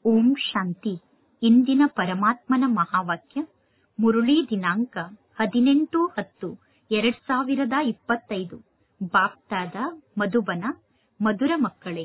ಓಂ ಶಾಂತಿ ಇಂದಿನ ಪರಮಾತ್ಮನ ಮಹಾವಾಕ್ಯ ಮುರುಳಿ ದಿನಾಂಕ ಹದಿನೆಂಟು ಹತ್ತು ಎರಡ್ ಸಾವಿರದ ಇಪ್ಪತ್ತೈದು ಬಾಪ್ತಾದ ಮಧುಬನ ಮಧುರ ಮಕ್ಕಳೇ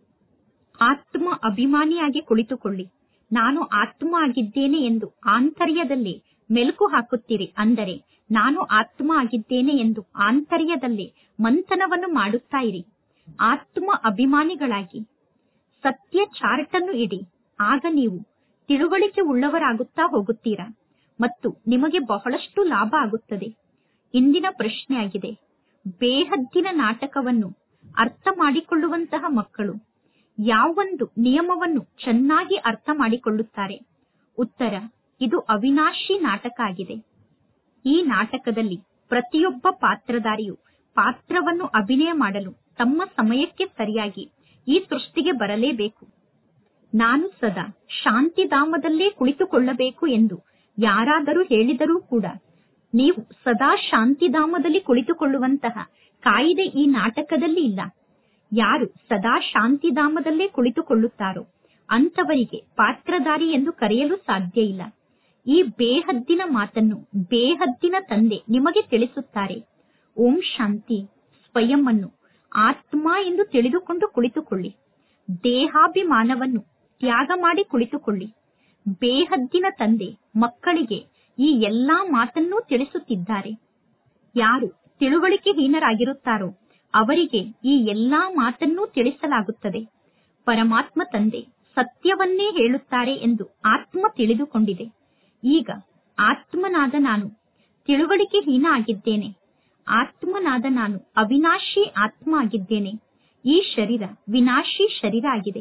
ಆತ್ಮ ಅಭಿಮಾನಿಯಾಗಿ ಕುಳಿತುಕೊಳ್ಳಿ ನಾನು ಆತ್ಮ ಆಗಿದ್ದೇನೆ ಎಂದು ಆಂತರ್ಯದಲ್ಲಿ ಮೆಲುಕು ಹಾಕುತ್ತೀರಿ ಅಂದರೆ ನಾನು ಆತ್ಮ ಆಗಿದ್ದೇನೆ ಎಂದು ಆಂತರ್ಯದಲ್ಲಿ ಮಂಥನವನ್ನು ಮಾಡುತ್ತಾ ಇರಿ ಆತ್ಮ ಅಭಿಮಾನಿಗಳಾಗಿ ಸತ್ಯ ಚಾರ್ಟ್ ಅನ್ನು ಇಡಿ ಆಗ ನೀವು ತಿಳುವಳಿಕೆ ಉಳ್ಳವರಾಗುತ್ತಾ ಹೋಗುತ್ತೀರಾ ಮತ್ತು ನಿಮಗೆ ಬಹಳಷ್ಟು ಲಾಭ ಆಗುತ್ತದೆ ಇಂದಿನ ಪ್ರಶ್ನೆಯಾಗಿದೆ ಬೇಹದ್ದಿನ ನಾಟಕವನ್ನು ಅರ್ಥ ಮಾಡಿಕೊಳ್ಳುವಂತಹ ಮಕ್ಕಳು ಯಾವೊಂದು ನಿಯಮವನ್ನು ಚೆನ್ನಾಗಿ ಅರ್ಥ ಮಾಡಿಕೊಳ್ಳುತ್ತಾರೆ ಉತ್ತರ ಇದು ಅವಿನಾಶಿ ನಾಟಕ ಆಗಿದೆ ಈ ನಾಟಕದಲ್ಲಿ ಪ್ರತಿಯೊಬ್ಬ ಪಾತ್ರಧಾರಿಯು ಪಾತ್ರವನ್ನು ಅಭಿನಯ ಮಾಡಲು ತಮ್ಮ ಸಮಯಕ್ಕೆ ಸರಿಯಾಗಿ ಈ ಸೃಷ್ಟಿಗೆ ಬರಲೇಬೇಕು ನಾನು ಸದಾ ಶಾಂತಿಧಾಮದಲ್ಲೇ ಕುಳಿತುಕೊಳ್ಳಬೇಕು ಎಂದು ಯಾರಾದರೂ ಹೇಳಿದರೂ ಕೂಡ ನೀವು ಸದಾ ಶಾಂತಿಧಾಮದಲ್ಲಿ ಕುಳಿತುಕೊಳ್ಳುವಂತಹ ಕಾಯಿದೆ ಈ ನಾಟಕದಲ್ಲಿ ಇಲ್ಲ ಯಾರು ಸದಾ ಶಾಂತಿಧಾಮದಲ್ಲೇ ಕುಳಿತುಕೊಳ್ಳುತ್ತಾರೋ ಅಂತವರಿಗೆ ಪಾತ್ರಧಾರಿ ಎಂದು ಕರೆಯಲು ಸಾಧ್ಯ ಇಲ್ಲ ಈ ಬೇಹದ್ದಿನ ಮಾತನ್ನು ಬೇಹದ್ದಿನ ತಂದೆ ನಿಮಗೆ ತಿಳಿಸುತ್ತಾರೆ ಓಂ ಶಾಂತಿ ಸ್ವಯಂ ಅನ್ನು ಆತ್ಮ ಎಂದು ತಿಳಿದುಕೊಂಡು ಕುಳಿತುಕೊಳ್ಳಿ ದೇಹಾಭಿಮಾನವನ್ನು ತ್ಯಾಗ ಮಾಡಿ ಕುಳಿತುಕೊಳ್ಳಿ ಬೇಹದ್ದಿನ ತಂದೆ ಮಕ್ಕಳಿಗೆ ಈ ಎಲ್ಲಾ ಮಾತನ್ನೂ ತಿಳಿಸುತ್ತಿದ್ದಾರೆ ಯಾರು ತಿಳುವಳಿಕೆಹೀನರಾಗಿರುತ್ತಾರೋ ಅವರಿಗೆ ಈ ಎಲ್ಲಾ ಮಾತನ್ನೂ ತಿಳಿಸಲಾಗುತ್ತದೆ ಪರಮಾತ್ಮ ತಂದೆ ಸತ್ಯವನ್ನೇ ಹೇಳುತ್ತಾರೆ ಎಂದು ಆತ್ಮ ತಿಳಿದುಕೊಂಡಿದೆ ಈಗ ಆತ್ಮನಾದ ನಾನು ತಿಳುವಳಿಕೆಹೀನ ಆಗಿದ್ದೇನೆ ಆತ್ಮನಾದ ನಾನು ಅವಿನಾಶಿ ಆತ್ಮ ಆಗಿದ್ದೇನೆ ಈ ಶರೀರ ವಿನಾಶಿ ಶರೀರ ಆಗಿದೆ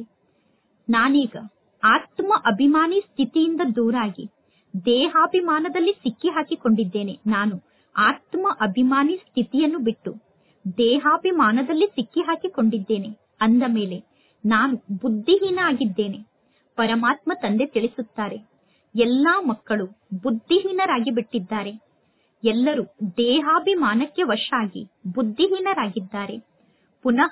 ನಾನೀಗ ಆತ್ಮ ಅಭಿಮಾನಿ ಸ್ಥಿತಿಯಿಂದ ದೂರಾಗಿ ದೇಹಾಭಿಮಾನದಲ್ಲಿ ಸಿಕ್ಕಿ ಹಾಕಿಕೊಂಡಿದ್ದೇನೆ ನಾನು ಆತ್ಮ ಅಭಿಮಾನಿ ಸ್ಥಿತಿಯನ್ನು ಬಿಟ್ಟು ದೇಹಾಭಿಮಾನದಲ್ಲಿ ಸಿಕ್ಕಿ ಹಾಕಿಕೊಂಡಿದ್ದೇನೆ ಅಂದ ಮೇಲೆ ನಾನು ಬುದ್ಧಿಹೀನ ಆಗಿದ್ದೇನೆ ಪರಮಾತ್ಮ ತಂದೆ ತಿಳಿಸುತ್ತಾರೆ ಎಲ್ಲಾ ಮಕ್ಕಳು ಬುದ್ಧಿಹೀನರಾಗಿ ಬಿಟ್ಟಿದ್ದಾರೆ ಎಲ್ಲರೂ ದೇಹಾಭಿಮಾನಕ್ಕೆ ವಶ ಆಗಿ ಬುದ್ಧಿಹೀನರಾಗಿದ್ದಾರೆ ಪುನಃ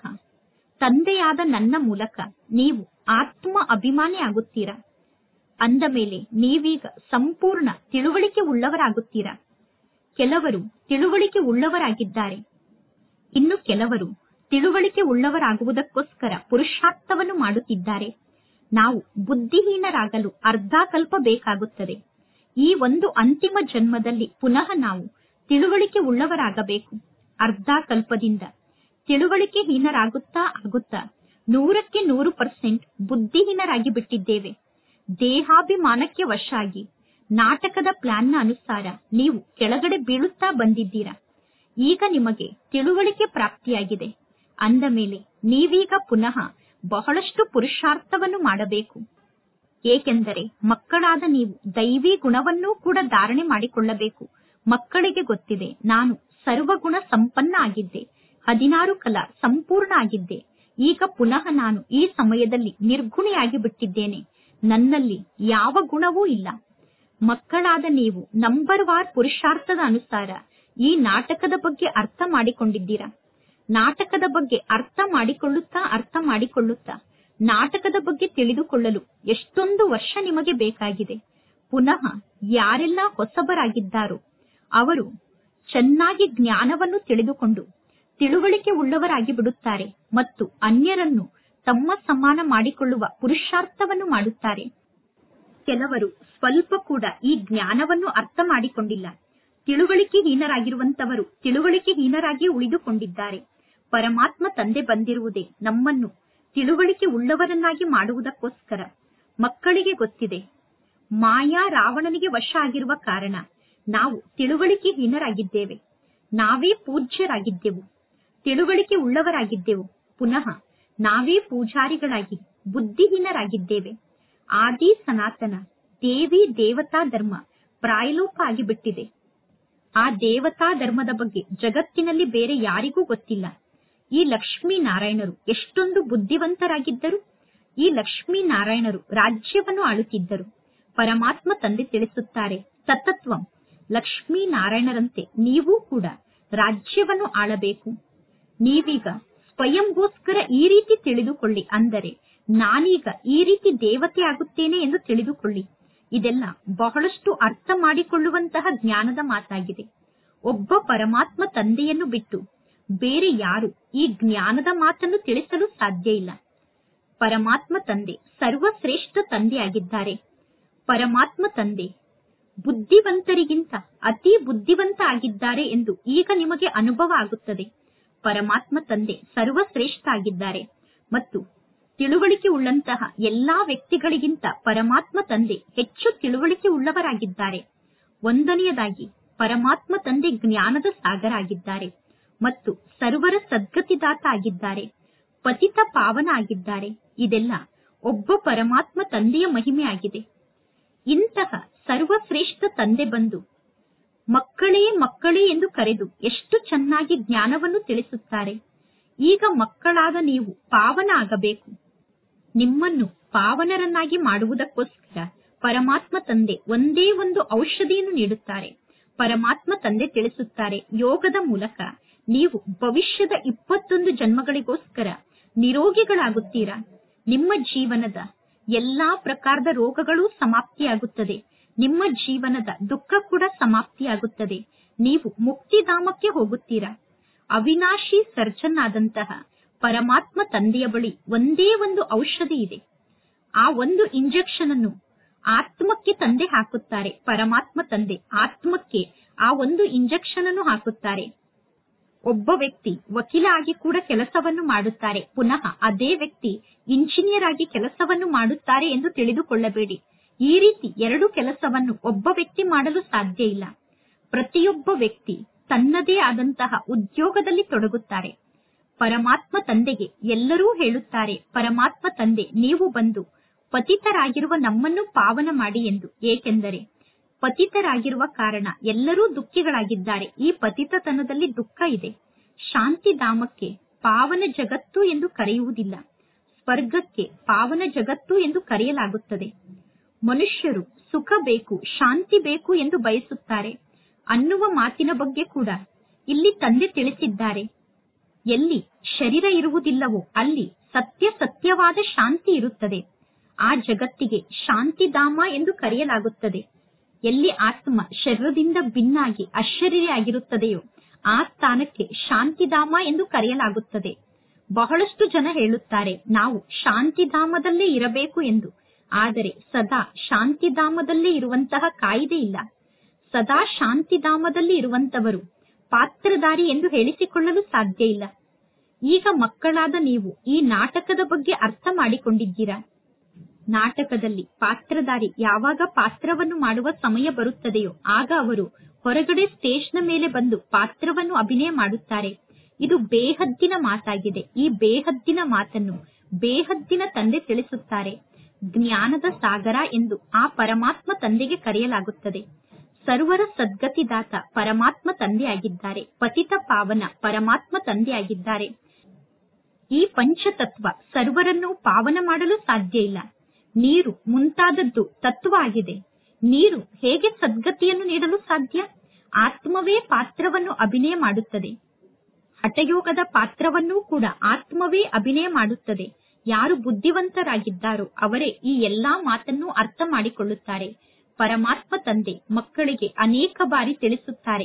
ತಂದೆಯಾದ ನನ್ನ ಮೂಲಕ ನೀವು ಆತ್ಮ ಅಭಿಮಾನಿ ಆಗುತ್ತೀರಾ ಅಂದ ಮೇಲೆ ನೀವೀಗ ಸಂಪೂರ್ಣ ತಿಳುವಳಿಕೆ ಉಳ್ಳವರಾಗುತ್ತೀರಾ ಕೆಲವರು ತಿಳುವಳಿಕೆ ಉಳ್ಳವರಾಗಿದ್ದಾರೆ ಇನ್ನು ಕೆಲವರು ತಿಳುವಳಿಕೆ ಉಳ್ಳವರಾಗುವುದಕ್ಕೋಸ್ಕರ ಪುರುಷಾರ್ಥವನ್ನು ಮಾಡುತ್ತಿದ್ದಾರೆ ನಾವು ಬುದ್ಧಿಹೀನರಾಗಲು ಅರ್ಧ ಕಲ್ಪ ಬೇಕಾಗುತ್ತದೆ ಈ ಒಂದು ಅಂತಿಮ ಜನ್ಮದಲ್ಲಿ ಪುನಃ ನಾವು ತಿಳುವಳಿಕೆ ಉಳ್ಳವರಾಗಬೇಕು ಅರ್ಧ ಕಲ್ಪದಿಂದ ತಿಳುವಳಿಕೆ ಹೀನರಾಗುತ್ತಾ ಆಗುತ್ತಾ ನೂರಕ್ಕೆ ನೂರು ಪರ್ಸೆಂಟ್ ಬುದ್ಧಿಹೀನರಾಗಿ ಬಿಟ್ಟಿದ್ದೇವೆ ದೇಹಾಭಿಮಾನಕ್ಕೆ ವಶ ಆಗಿ ನಾಟಕದ ಪ್ಲಾನ್ನ ಅನುಸಾರ ನೀವು ಕೆಳಗಡೆ ಬೀಳುತ್ತಾ ಬಂದಿದ್ದೀರಾ ಈಗ ನಿಮಗೆ ತಿಳುವಳಿಕೆ ಪ್ರಾಪ್ತಿಯಾಗಿದೆ ಅಂದ ಮೇಲೆ ನೀವೀಗ ಪುನಃ ಬಹಳಷ್ಟು ಪುರುಷಾರ್ಥವನ್ನು ಮಾಡಬೇಕು ಏಕೆಂದರೆ ಮಕ್ಕಳಾದ ನೀವು ದೈವಿ ಗುಣವನ್ನೂ ಕೂಡ ಧಾರಣೆ ಮಾಡಿಕೊಳ್ಳಬೇಕು ಮಕ್ಕಳಿಗೆ ಗೊತ್ತಿದೆ ನಾನು ಸರ್ವಗುಣ ಸಂಪನ್ನ ಆಗಿದ್ದೆ ಹದಿನಾರು ಕಲ ಸಂಪೂರ್ಣ ಆಗಿದ್ದೆ ಈಗ ಪುನಃ ನಾನು ಈ ಸಮಯದಲ್ಲಿ ನಿರ್ಗುಣಿಯಾಗಿ ಬಿಟ್ಟಿದ್ದೇನೆ ನನ್ನಲ್ಲಿ ಯಾವ ಗುಣವೂ ಇಲ್ಲ ಮಕ್ಕಳಾದ ನೀವು ನಂಬರ್ ವಾರ್ ಪುರುಷಾರ್ಥದ ಅನುಸಾರ ಈ ನಾಟಕದ ಬಗ್ಗೆ ಅರ್ಥ ಮಾಡಿಕೊಂಡಿದ್ದೀರಾ ನಾಟಕದ ಬಗ್ಗೆ ಅರ್ಥ ಮಾಡಿಕೊಳ್ಳುತ್ತಾ ಅರ್ಥ ಮಾಡಿಕೊಳ್ಳುತ್ತಾ ನಾಟಕದ ಬಗ್ಗೆ ತಿಳಿದುಕೊಳ್ಳಲು ಎಷ್ಟೊಂದು ವರ್ಷ ನಿಮಗೆ ಬೇಕಾಗಿದೆ ಪುನಃ ಯಾರೆಲ್ಲ ಹೊಸಬರಾಗಿದ್ದಾರೋ ಅವರು ಚೆನ್ನಾಗಿ ಜ್ಞಾನವನ್ನು ತಿಳಿದುಕೊಂಡು ತಿಳುವಳಿಕೆ ಉಳ್ಳವರಾಗಿ ಬಿಡುತ್ತಾರೆ ಮತ್ತು ಅನ್ಯರನ್ನು ತಮ್ಮ ಸಮಾನ ಮಾಡಿಕೊಳ್ಳುವ ಪುರುಷಾರ್ಥವನ್ನು ಮಾಡುತ್ತಾರೆ ಕೆಲವರು ಸ್ವಲ್ಪ ಕೂಡ ಈ ಜ್ಞಾನವನ್ನು ಅರ್ಥ ಮಾಡಿಕೊಂಡಿಲ್ಲ ತಿಳುವಳಿಕೆ ಹೀನರಾಗಿರುವಂತವರು ತಿಳುವಳಿಕೆ ಹೀನರಾಗಿ ಉಳಿದುಕೊಂಡಿದ್ದಾರೆ ಪರಮಾತ್ಮ ತಂದೆ ಬಂದಿರುವುದೇ ನಮ್ಮನ್ನು ತಿಳುವಳಿಕೆ ಉಳ್ಳವರನ್ನಾಗಿ ಮಾಡುವುದಕ್ಕೋಸ್ಕರ ಮಕ್ಕಳಿಗೆ ಗೊತ್ತಿದೆ ಮಾಯಾ ರಾವಣನಿಗೆ ವಶ ಆಗಿರುವ ಕಾರಣ ನಾವು ತಿಳುವಳಿಕೆ ಹೀನರಾಗಿದ್ದೇವೆ ನಾವೇ ಪೂಜ್ಯರಾಗಿದ್ದೆವು ತಿಳುವಳಿಕೆ ಉಳ್ಳವರಾಗಿದ್ದೆವು ಪುನಃ ನಾವೇ ಪೂಜಾರಿಗಳಾಗಿ ಬುದ್ಧಿಹೀನರಾಗಿದ್ದೇವೆ ಆದಿ ಸನಾತನ ದೇವಿ ದೇವತಾ ಧರ್ಮ ಪ್ರಾಯಲೋಪ ಆಗಿಬಿಟ್ಟಿದೆ ಆ ದೇವತಾ ಧರ್ಮದ ಬಗ್ಗೆ ಜಗತ್ತಿನಲ್ಲಿ ಬೇರೆ ಯಾರಿಗೂ ಗೊತ್ತಿಲ್ಲ ಈ ಲಕ್ಷ್ಮೀ ನಾರಾಯಣರು ಎಷ್ಟೊಂದು ಬುದ್ಧಿವಂತರಾಗಿದ್ದರು ಈ ಲಕ್ಷ್ಮೀ ನಾರಾಯಣರು ರಾಜ್ಯವನ್ನು ಆಳುತ್ತಿದ್ದರು ಪರಮಾತ್ಮ ತಂದೆ ತಿಳಿಸುತ್ತಾರೆ ತತ್ತತ್ವಂ ಲಕ್ಷ್ಮೀ ನಾರಾಯಣರಂತೆ ನೀವೂ ಕೂಡ ರಾಜ್ಯವನ್ನು ಆಳಬೇಕು ನೀವೀಗ ಸ್ವಯಂಗೋಸ್ಕರ ಈ ರೀತಿ ತಿಳಿದುಕೊಳ್ಳಿ ಅಂದರೆ ನಾನೀಗ ಈ ರೀತಿ ದೇವತೆ ಆಗುತ್ತೇನೆ ಎಂದು ತಿಳಿದುಕೊಳ್ಳಿ ಇದೆಲ್ಲ ಬಹಳಷ್ಟು ಅರ್ಥ ಮಾಡಿಕೊಳ್ಳುವಂತಹ ಜ್ಞಾನದ ಮಾತಾಗಿದೆ ಒಬ್ಬ ಪರಮಾತ್ಮ ತಂದೆಯನ್ನು ಬಿಟ್ಟು ಬೇರೆ ಯಾರು ಈ ಜ್ಞಾನದ ಮಾತನ್ನು ತಿಳಿಸಲು ಸಾಧ್ಯ ಇಲ್ಲ ಪರಮಾತ್ಮ ತಂದೆ ಸರ್ವಶ್ರೇಷ್ಠ ತಂದೆಯಾಗಿದ್ದಾರೆ ಪರಮಾತ್ಮ ತಂದೆ ಬುದ್ಧಿವಂತರಿಗಿಂತ ಅತಿ ಬುದ್ಧಿವಂತ ಆಗಿದ್ದಾರೆ ಎಂದು ಈಗ ನಿಮಗೆ ಅನುಭವ ಆಗುತ್ತದೆ ಪರಮಾತ್ಮ ತಂದೆ ಸರ್ವಶ್ರೇಷ್ಠ ಆಗಿದ್ದಾರೆ ಮತ್ತು ತಿಳುವಳಿಕೆ ಉಳ್ಳಂತಹ ಎಲ್ಲಾ ವ್ಯಕ್ತಿಗಳಿಗಿಂತ ಪರಮಾತ್ಮ ತಂದೆ ಹೆಚ್ಚು ತಿಳುವಳಿಕೆ ಉಳ್ಳವರಾಗಿದ್ದಾರೆ ಒಂದನೆಯದಾಗಿ ಪರಮಾತ್ಮ ತಂದೆ ಜ್ಞಾನದ ಸಾಗರ ಆಗಿದ್ದಾರೆ ಮತ್ತು ಸರ್ವರ ಸದ್ಗತಿದಾತ ಆಗಿದ್ದಾರೆ ಪತಿತ ಪಾವನ ಆಗಿದ್ದಾರೆ ಇದೆಲ್ಲ ಒಬ್ಬ ಪರಮಾತ್ಮ ತಂದೆಯ ಮಹಿಮೆ ಆಗಿದೆ ಇಂತಹ ಸರ್ವಶ್ರೇಷ್ಠ ತಂದೆ ಬಂದು ಮಕ್ಕಳೇ ಮಕ್ಕಳೇ ಎಂದು ಕರೆದು ಎಷ್ಟು ಚೆನ್ನಾಗಿ ಜ್ಞಾನವನ್ನು ತಿಳಿಸುತ್ತಾರೆ ಈಗ ಮಕ್ಕಳಾದ ನೀವು ಪಾವನ ಆಗಬೇಕು ನಿಮ್ಮನ್ನು ಪಾವನರನ್ನಾಗಿ ಮಾಡುವುದಕ್ಕೋಸ್ಕರ ಪರಮಾತ್ಮ ತಂದೆ ಒಂದೇ ಒಂದು ಔಷಧಿಯನ್ನು ನೀಡುತ್ತಾರೆ ಪರಮಾತ್ಮ ತಂದೆ ತಿಳಿಸುತ್ತಾರೆ ಯೋಗದ ಮೂಲಕ ನೀವು ಭವಿಷ್ಯದ ಇಪ್ಪತ್ತೊಂದು ಜನ್ಮಗಳಿಗೋಸ್ಕರ ನಿರೋಗಿಗಳಾಗುತ್ತೀರಾ ನಿಮ್ಮ ಜೀವನದ ಎಲ್ಲಾ ಪ್ರಕಾರದ ರೋಗಗಳು ಸಮಾಪ್ತಿಯಾಗುತ್ತದೆ ನಿಮ್ಮ ಜೀವನದ ದುಃಖ ಕೂಡ ಸಮಾಪ್ತಿಯಾಗುತ್ತದೆ ನೀವು ಮುಕ್ತಿಧಾಮಕ್ಕೆ ಹೋಗುತ್ತೀರಾ ಅವಿನಾಶಿ ಸರ್ಜನ್ ಆದಂತಹ ಪರಮಾತ್ಮ ತಂದೆಯ ಬಳಿ ಒಂದೇ ಒಂದು ಔಷಧಿ ಇದೆ ಆ ಒಂದು ಇಂಜೆಕ್ಷನ್ ಅನ್ನು ಆತ್ಮಕ್ಕೆ ತಂದೆ ಹಾಕುತ್ತಾರೆ ಪರಮಾತ್ಮ ತಂದೆ ಆತ್ಮಕ್ಕೆ ಆ ಒಂದು ಇಂಜೆಕ್ಷನ್ ಅನ್ನು ಹಾಕುತ್ತಾರೆ ಒಬ್ಬ ವ್ಯಕ್ತಿ ವಕೀಲ ಆಗಿ ಕೂಡ ಕೆಲಸವನ್ನು ಮಾಡುತ್ತಾರೆ ಪುನಃ ಅದೇ ವ್ಯಕ್ತಿ ಇಂಜಿನಿಯರ್ ಆಗಿ ಕೆಲಸವನ್ನು ಮಾಡುತ್ತಾರೆ ಎಂದು ತಿಳಿದುಕೊಳ್ಳಬೇಡಿ ಈ ರೀತಿ ಎರಡು ಕೆಲಸವನ್ನು ಒಬ್ಬ ವ್ಯಕ್ತಿ ಮಾಡಲು ಸಾಧ್ಯ ಇಲ್ಲ ಪ್ರತಿಯೊಬ್ಬ ವ್ಯಕ್ತಿ ತನ್ನದೇ ಆದಂತಹ ಉದ್ಯೋಗದಲ್ಲಿ ತೊಡಗುತ್ತಾರೆ ಪರಮಾತ್ಮ ತಂದೆಗೆ ಎಲ್ಲರೂ ಹೇಳುತ್ತಾರೆ ಪರಮಾತ್ಮ ತಂದೆ ನೀವು ಬಂದು ಪತಿತರಾಗಿರುವ ನಮ್ಮನ್ನು ಪಾವನ ಮಾಡಿ ಎಂದು ಏಕೆಂದರೆ ಪತಿತರಾಗಿರುವ ಕಾರಣ ಎಲ್ಲರೂ ದುಃಖಿಗಳಾಗಿದ್ದಾರೆ ಈ ಪತಿತತನದಲ್ಲಿ ದುಃಖ ಇದೆ ಶಾಂತಿಧಾಮಕ್ಕೆ ಪಾವನ ಜಗತ್ತು ಎಂದು ಕರೆಯುವುದಿಲ್ಲ ಸ್ವರ್ಗಕ್ಕೆ ಪಾವನ ಜಗತ್ತು ಎಂದು ಕರೆಯಲಾಗುತ್ತದೆ ಮನುಷ್ಯರು ಸುಖ ಬೇಕು ಶಾಂತಿ ಬೇಕು ಎಂದು ಬಯಸುತ್ತಾರೆ ಅನ್ನುವ ಮಾತಿನ ಬಗ್ಗೆ ಕೂಡ ಇಲ್ಲಿ ತಂದೆ ತಿಳಿಸಿದ್ದಾರೆ ಎಲ್ಲಿ ಶರೀರ ಇರುವುದಿಲ್ಲವೋ ಅಲ್ಲಿ ಸತ್ಯ ಸತ್ಯವಾದ ಶಾಂತಿ ಇರುತ್ತದೆ ಆ ಜಗತ್ತಿಗೆ ಶಾಂತಿಧಾಮ ಎಂದು ಕರೆಯಲಾಗುತ್ತದೆ ಎಲ್ಲಿ ಆತ್ಮ ಶರೀರದಿಂದ ಭಿನ್ನಾಗಿ ಅಶರೀರಿಯಾಗಿರುತ್ತದೆಯೋ ಆ ಸ್ಥಾನಕ್ಕೆ ಶಾಂತಿಧಾಮ ಎಂದು ಕರೆಯಲಾಗುತ್ತದೆ ಬಹಳಷ್ಟು ಜನ ಹೇಳುತ್ತಾರೆ ನಾವು ಶಾಂತಿಧಾಮದಲ್ಲೇ ಇರಬೇಕು ಎಂದು ಆದರೆ ಸದಾ ಶಾಂತಿಧಾಮದಲ್ಲೇ ಇರುವಂತಹ ಕಾಯಿದೆ ಇಲ್ಲ ಸದಾ ಶಾಂತಿಧಾಮದಲ್ಲಿ ಇರುವಂತವರು ಪಾತ್ರಧಾರಿ ಎಂದು ಹೇಳಿಸಿಕೊಳ್ಳಲು ಸಾಧ್ಯ ಇಲ್ಲ ಈಗ ಮಕ್ಕಳಾದ ನೀವು ಈ ನಾಟಕದ ಬಗ್ಗೆ ಅರ್ಥ ಮಾಡಿಕೊಂಡಿದ್ದೀರಾ ನಾಟಕದಲ್ಲಿ ಪಾತ್ರಧಾರಿ ಯಾವಾಗ ಪಾತ್ರವನ್ನು ಮಾಡುವ ಸಮಯ ಬರುತ್ತದೆಯೋ ಆಗ ಅವರು ಹೊರಗಡೆ ಸ್ಟೇಜ್ನ ಮೇಲೆ ಬಂದು ಪಾತ್ರವನ್ನು ಅಭಿನಯ ಮಾಡುತ್ತಾರೆ ಇದು ಬೇಹದ್ದಿನ ಮಾತಾಗಿದೆ ಈ ಬೇಹದ್ದಿನ ಮಾತನ್ನು ಬೇಹದ್ದಿನ ತಂದೆ ತಿಳಿಸುತ್ತಾರೆ ಜ್ಞಾನದ ಸಾಗರ ಎಂದು ಆ ಪರಮಾತ್ಮ ತಂದೆಗೆ ಕರೆಯಲಾಗುತ್ತದೆ ಸರ್ವರ ಸದ್ಗತಿದಾತ ಪರಮಾತ್ಮ ತಂದೆಯಾಗಿದ್ದಾರೆ ಪತಿತ ಪಾವನ ಪರಮಾತ್ಮ ತಂದೆಯಾಗಿದ್ದಾರೆ ಈ ಪಂಚತತ್ವ ಸರ್ವರನ್ನು ಪಾವನ ಮಾಡಲು ಸಾಧ್ಯ ಇಲ್ಲ ನೀರು ಮುಂತಾದದ್ದು ತತ್ವ ಆಗಿದೆ ನೀರು ಹೇಗೆ ಸದ್ಗತಿಯನ್ನು ನೀಡಲು ಸಾಧ್ಯ ಆತ್ಮವೇ ಪಾತ್ರವನ್ನು ಅಭಿನಯ ಮಾಡುತ್ತದೆ ಹಠಯೋಗದ ಪಾತ್ರವನ್ನೂ ಕೂಡ ಆತ್ಮವೇ ಅಭಿನಯ ಮಾಡುತ್ತದೆ ಯಾರು ಬುದ್ಧಿವಂತರಾಗಿದ್ದಾರೋ ಅವರೇ ಈ ಎಲ್ಲಾ ಮಾತನ್ನು ಅರ್ಥ ಮಾಡಿಕೊಳ್ಳುತ್ತಾರೆ ಪರಮಾತ್ಮ ತಂದೆ ಮಕ್ಕಳಿಗೆ ಅನೇಕ ಬಾರಿ ತಿಳಿಸುತ್ತಾರೆ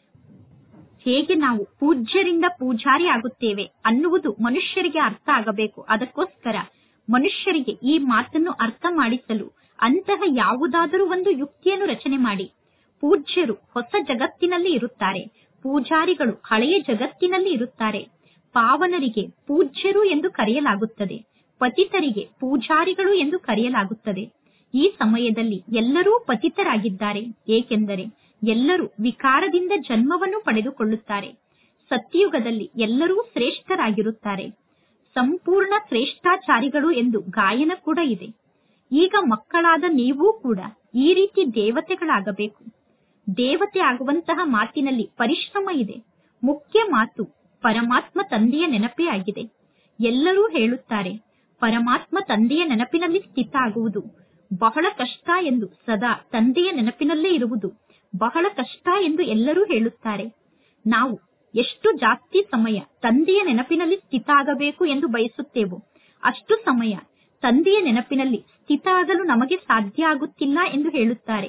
ಹೇಗೆ ನಾವು ಪೂಜ್ಯರಿಂದ ಪೂಜಾರಿ ಆಗುತ್ತೇವೆ ಅನ್ನುವುದು ಮನುಷ್ಯರಿಗೆ ಅರ್ಥ ಆಗಬೇಕು ಅದಕ್ಕೋಸ್ಕರ ಮನುಷ್ಯರಿಗೆ ಈ ಮಾತನ್ನು ಅರ್ಥ ಮಾಡಿಸಲು ಅಂತಹ ಯಾವುದಾದರೂ ಒಂದು ಯುಕ್ತಿಯನ್ನು ರಚನೆ ಮಾಡಿ ಪೂಜ್ಯರು ಹೊಸ ಜಗತ್ತಿನಲ್ಲಿ ಇರುತ್ತಾರೆ ಪೂಜಾರಿಗಳು ಹಳೆಯ ಜಗತ್ತಿನಲ್ಲಿ ಇರುತ್ತಾರೆ ಪಾವನರಿಗೆ ಪೂಜ್ಯರು ಎಂದು ಕರೆಯಲಾಗುತ್ತದೆ ಪತಿತರಿಗೆ ಪೂಜಾರಿಗಳು ಎಂದು ಕರೆಯಲಾಗುತ್ತದೆ ಈ ಸಮಯದಲ್ಲಿ ಎಲ್ಲರೂ ಪತಿತರಾಗಿದ್ದಾರೆ ಏಕೆಂದರೆ ಎಲ್ಲರೂ ವಿಕಾರದಿಂದ ಜನ್ಮವನ್ನು ಪಡೆದುಕೊಳ್ಳುತ್ತಾರೆ ಸತ್ಯಯುಗದಲ್ಲಿ ಎಲ್ಲರೂ ಶ್ರೇಷ್ಠರಾಗಿರುತ್ತಾರೆ ಸಂಪೂರ್ಣ ಶ್ರೇಷ್ಠಾಚಾರಿಗಳು ಎಂದು ಗಾಯನ ಕೂಡ ಇದೆ ಈಗ ಮಕ್ಕಳಾದ ನೀವೂ ಕೂಡ ಈ ರೀತಿ ದೇವತೆಗಳಾಗಬೇಕು ದೇವತೆ ಆಗುವಂತಹ ಮಾತಿನಲ್ಲಿ ಪರಿಶ್ರಮ ಇದೆ ಮುಖ್ಯ ಮಾತು ಪರಮಾತ್ಮ ತಂದೆಯ ನೆನಪೇ ಆಗಿದೆ ಎಲ್ಲರೂ ಹೇಳುತ್ತಾರೆ ಪರಮಾತ್ಮ ತಂದೆಯ ನೆನಪಿನಲ್ಲಿ ಸ್ಥಿತ ಆಗುವುದು ಬಹಳ ಕಷ್ಟ ಎಂದು ಸದಾ ತಂದೆಯ ನೆನಪಿನಲ್ಲೇ ಇರುವುದು ಬಹಳ ಕಷ್ಟ ಎಂದು ಎಲ್ಲರೂ ಹೇಳುತ್ತಾರೆ ನಾವು ಎಷ್ಟು ಜಾಸ್ತಿ ಸಮಯ ತಂದೆಯ ನೆನಪಿನಲ್ಲಿ ಸ್ಥಿತ ಆಗಬೇಕು ಎಂದು ಬಯಸುತ್ತೇವೋ ಅಷ್ಟು ಸಮಯ ತಂದೆಯ ನೆನಪಿನಲ್ಲಿ ಸ್ಥಿತ ಆಗಲು ನಮಗೆ ಸಾಧ್ಯ ಆಗುತ್ತಿಲ್ಲ ಎಂದು ಹೇಳುತ್ತಾರೆ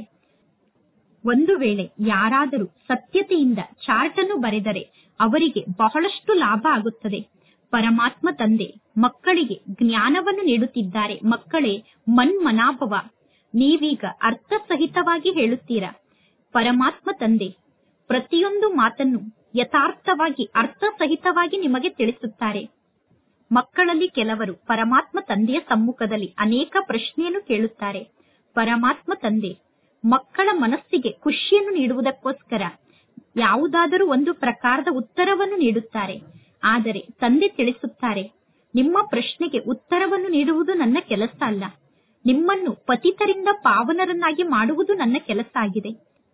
ಒಂದು ವೇಳೆ ಯಾರಾದರೂ ಸತ್ಯತೆಯಿಂದ ಚಾರ್ಟ್ ಅನ್ನು ಬರೆದರೆ ಅವರಿಗೆ ಬಹಳಷ್ಟು ಲಾಭ ಆಗುತ್ತದೆ ಪರಮಾತ್ಮ ತಂದೆ ಮಕ್ಕಳಿಗೆ ಜ್ಞಾನವನ್ನು ನೀಡುತ್ತಿದ್ದಾರೆ ಮಕ್ಕಳೇ ಮನ್ಮನಾಭವ ನೀವೀಗ ಅರ್ಥಸಹಿತವಾಗಿ ಹೇಳುತ್ತೀರಾ ಪರಮಾತ್ಮ ತಂದೆ ಪ್ರತಿಯೊಂದು ಮಾತನ್ನು ಯಥಾರ್ಥವಾಗಿ ಅರ್ಥಸಹಿತವಾಗಿ ನಿಮಗೆ ತಿಳಿಸುತ್ತಾರೆ ಮಕ್ಕಳಲ್ಲಿ ಕೆಲವರು ಪರಮಾತ್ಮ ತಂದೆಯ ಸಮ್ಮುಖದಲ್ಲಿ ಅನೇಕ ಪ್ರಶ್ನೆಯನ್ನು ಕೇಳುತ್ತಾರೆ ಪರಮಾತ್ಮ ತಂದೆ ಮಕ್ಕಳ ಮನಸ್ಸಿಗೆ ಖುಷಿಯನ್ನು ನೀಡುವುದಕ್ಕೋಸ್ಕರ ಯಾವುದಾದರೂ ಒಂದು ಪ್ರಕಾರದ ಉತ್ತರವನ್ನು ನೀಡುತ್ತಾರೆ ಆದರೆ ತಂದೆ ತಿಳಿಸುತ್ತಾರೆ ನಿಮ್ಮ ಪ್ರಶ್ನೆಗೆ ಉತ್ತರವನ್ನು ನೀಡುವುದು ನನ್ನ ಕೆಲಸ ಅಲ್ಲ ನಿಮ್ಮನ್ನು ಪತಿತರಿಂದ ಪಾವನರನ್ನಾಗಿ ಮಾಡುವುದು ನನ್ನ ಕೆಲಸ ಆಗಿದೆ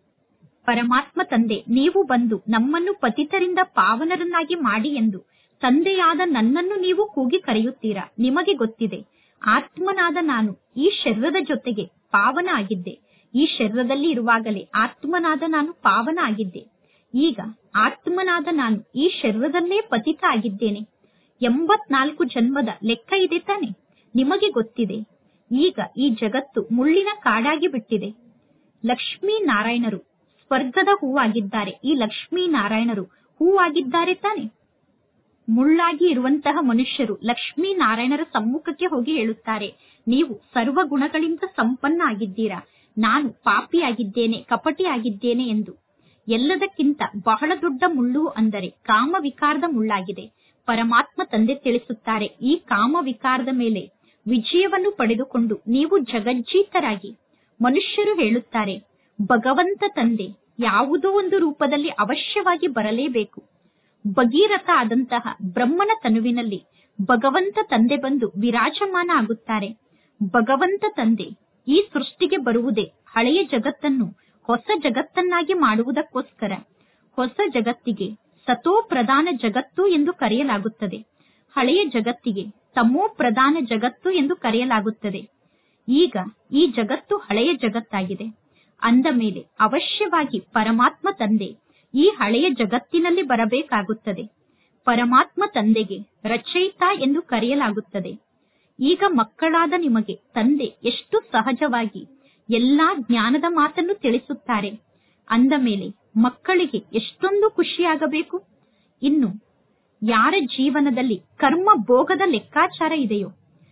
ಪರಮಾತ್ಮ ತಂದೆ ನೀವು ಬಂದು ನಮ್ಮನ್ನು ಪತಿತರಿಂದ ಪಾವನರನ್ನಾಗಿ ಮಾಡಿ ಎಂದು ತಂದೆಯಾದ ನನ್ನನ್ನು ನೀವು ಕೂಗಿ ಕರೆಯುತ್ತೀರಾ ನಿಮಗೆ ಗೊತ್ತಿದೆ ಆತ್ಮನಾದ ನಾನು ಈ ಶರೀರದ ಜೊತೆಗೆ ಪಾವನ ಆಗಿದ್ದೆ ಈ ಶರೀರದಲ್ಲಿ ಇರುವಾಗಲೇ ಆತ್ಮನಾದ ನಾನು ಪಾವನ ಆಗಿದ್ದೆ ಈಗ ಆತ್ಮನಾದ ನಾನು ಈ ಶರೀರದಲ್ಲೇ ಪತಿತ ಆಗಿದ್ದೇನೆ ಎಂಬತ್ನಾಲ್ಕು ಜನ್ಮದ ಲೆಕ್ಕ ಇದೆ ತಾನೆ ನಿಮಗೆ ಗೊತ್ತಿದೆ ಈಗ ಈ ಜಗತ್ತು ಮುಳ್ಳಿನ ಕಾಡಾಗಿ ಬಿಟ್ಟಿದೆ ಲಕ್ಷ್ಮೀ ನಾರಾಯಣರು ಸ್ವರ್ಗದ ಹೂವಾಗಿದ್ದಾರೆ ಈ ಲಕ್ಷ್ಮೀ ನಾರಾಯಣರು ಹೂವಾಗಿದ್ದಾರೆ ತಾನೆ ಮುಳ್ಳಾಗಿ ಇರುವಂತಹ ಮನುಷ್ಯರು ಲಕ್ಷ್ಮೀ ನಾರಾಯಣರ ಸಮ್ಮುಖಕ್ಕೆ ಹೋಗಿ ಹೇಳುತ್ತಾರೆ ನೀವು ಸರ್ವ ಗುಣಗಳಿಂದ ಸಂಪನ್ನ ಆಗಿದ್ದೀರಾ ನಾನು ಪಾಪಿಯಾಗಿದ್ದೇನೆ ಕಪಟಿಯಾಗಿದ್ದೇನೆ ಎಂದು ಎಲ್ಲದಕ್ಕಿಂತ ಬಹಳ ದೊಡ್ಡ ಮುಳ್ಳು ಅಂದರೆ ಕಾಮ ವಿಕಾರದ ಮುಳ್ಳಾಗಿದೆ ಪರಮಾತ್ಮ ತಂದೆ ತಿಳಿಸುತ್ತಾರೆ ಈ ಕಾಮ ವಿಕಾರದ ಮೇಲೆ ವಿಜಯವನ್ನು ಪಡೆದುಕೊಂಡು ನೀವು ಜಗಜ್ಜೀತರಾಗಿ ಮನುಷ್ಯರು ಹೇಳುತ್ತಾರೆ ಭಗವಂತ ತಂದೆ ಯಾವುದೋ ಒಂದು ರೂಪದಲ್ಲಿ ಅವಶ್ಯವಾಗಿ ಬರಲೇಬೇಕು ಭಗೀರಥ ಆದಂತಹ ಬ್ರಹ್ಮನ ತನುವಿನಲ್ಲಿ ಭಗವಂತ ತಂದೆ ಬಂದು ವಿರಾಜಮಾನ ಆಗುತ್ತಾರೆ ಭಗವಂತ ತಂದೆ ಈ ಸೃಷ್ಟಿಗೆ ಬರುವುದೇ ಹಳೆಯ ಜಗತ್ತನ್ನು ಹೊಸ ಜಗತ್ತನ್ನಾಗಿ ಮಾಡುವುದಕ್ಕೋಸ್ಕರ ಹೊಸ ಜಗತ್ತಿಗೆ ಸತೋ ಪ್ರಧಾನ ಜಗತ್ತು ಎಂದು ಕರೆಯಲಾಗುತ್ತದೆ ಹಳೆಯ ಜಗತ್ತಿಗೆ ತಮೋ ಪ್ರಧಾನ ಜಗತ್ತು ಎಂದು ಕರೆಯಲಾಗುತ್ತದೆ ಈಗ ಈ ಜಗತ್ತು ಹಳೆಯ ಜಗತ್ತಾಗಿದೆ ಅಂದ ಮೇಲೆ ಅವಶ್ಯವಾಗಿ ಪರಮಾತ್ಮ ತಂದೆ ಈ ಹಳೆಯ ಜಗತ್ತಿನಲ್ಲಿ ಬರಬೇಕಾಗುತ್ತದೆ ಪರಮಾತ್ಮ ತಂದೆಗೆ ರಚಯಿತ ಎಂದು ಕರೆಯಲಾಗುತ್ತದೆ ಈಗ ಮಕ್ಕಳಾದ ನಿಮಗೆ ತಂದೆ ಎಷ್ಟು ಸಹಜವಾಗಿ ಎಲ್ಲಾ ಜ್ಞಾನದ ಮಾತನ್ನು ತಿಳಿಸುತ್ತಾರೆ ಅಂದ ಮೇಲೆ ಮಕ್ಕಳಿಗೆ ಎಷ್ಟೊಂದು ಖುಷಿಯಾಗಬೇಕು ಇನ್ನು ಯಾರ ಜೀವನದಲ್ಲಿ ಕರ್ಮ ಭೋಗದ ಲೆಕ್ಕಾಚಾರ ಇದೆಯೋ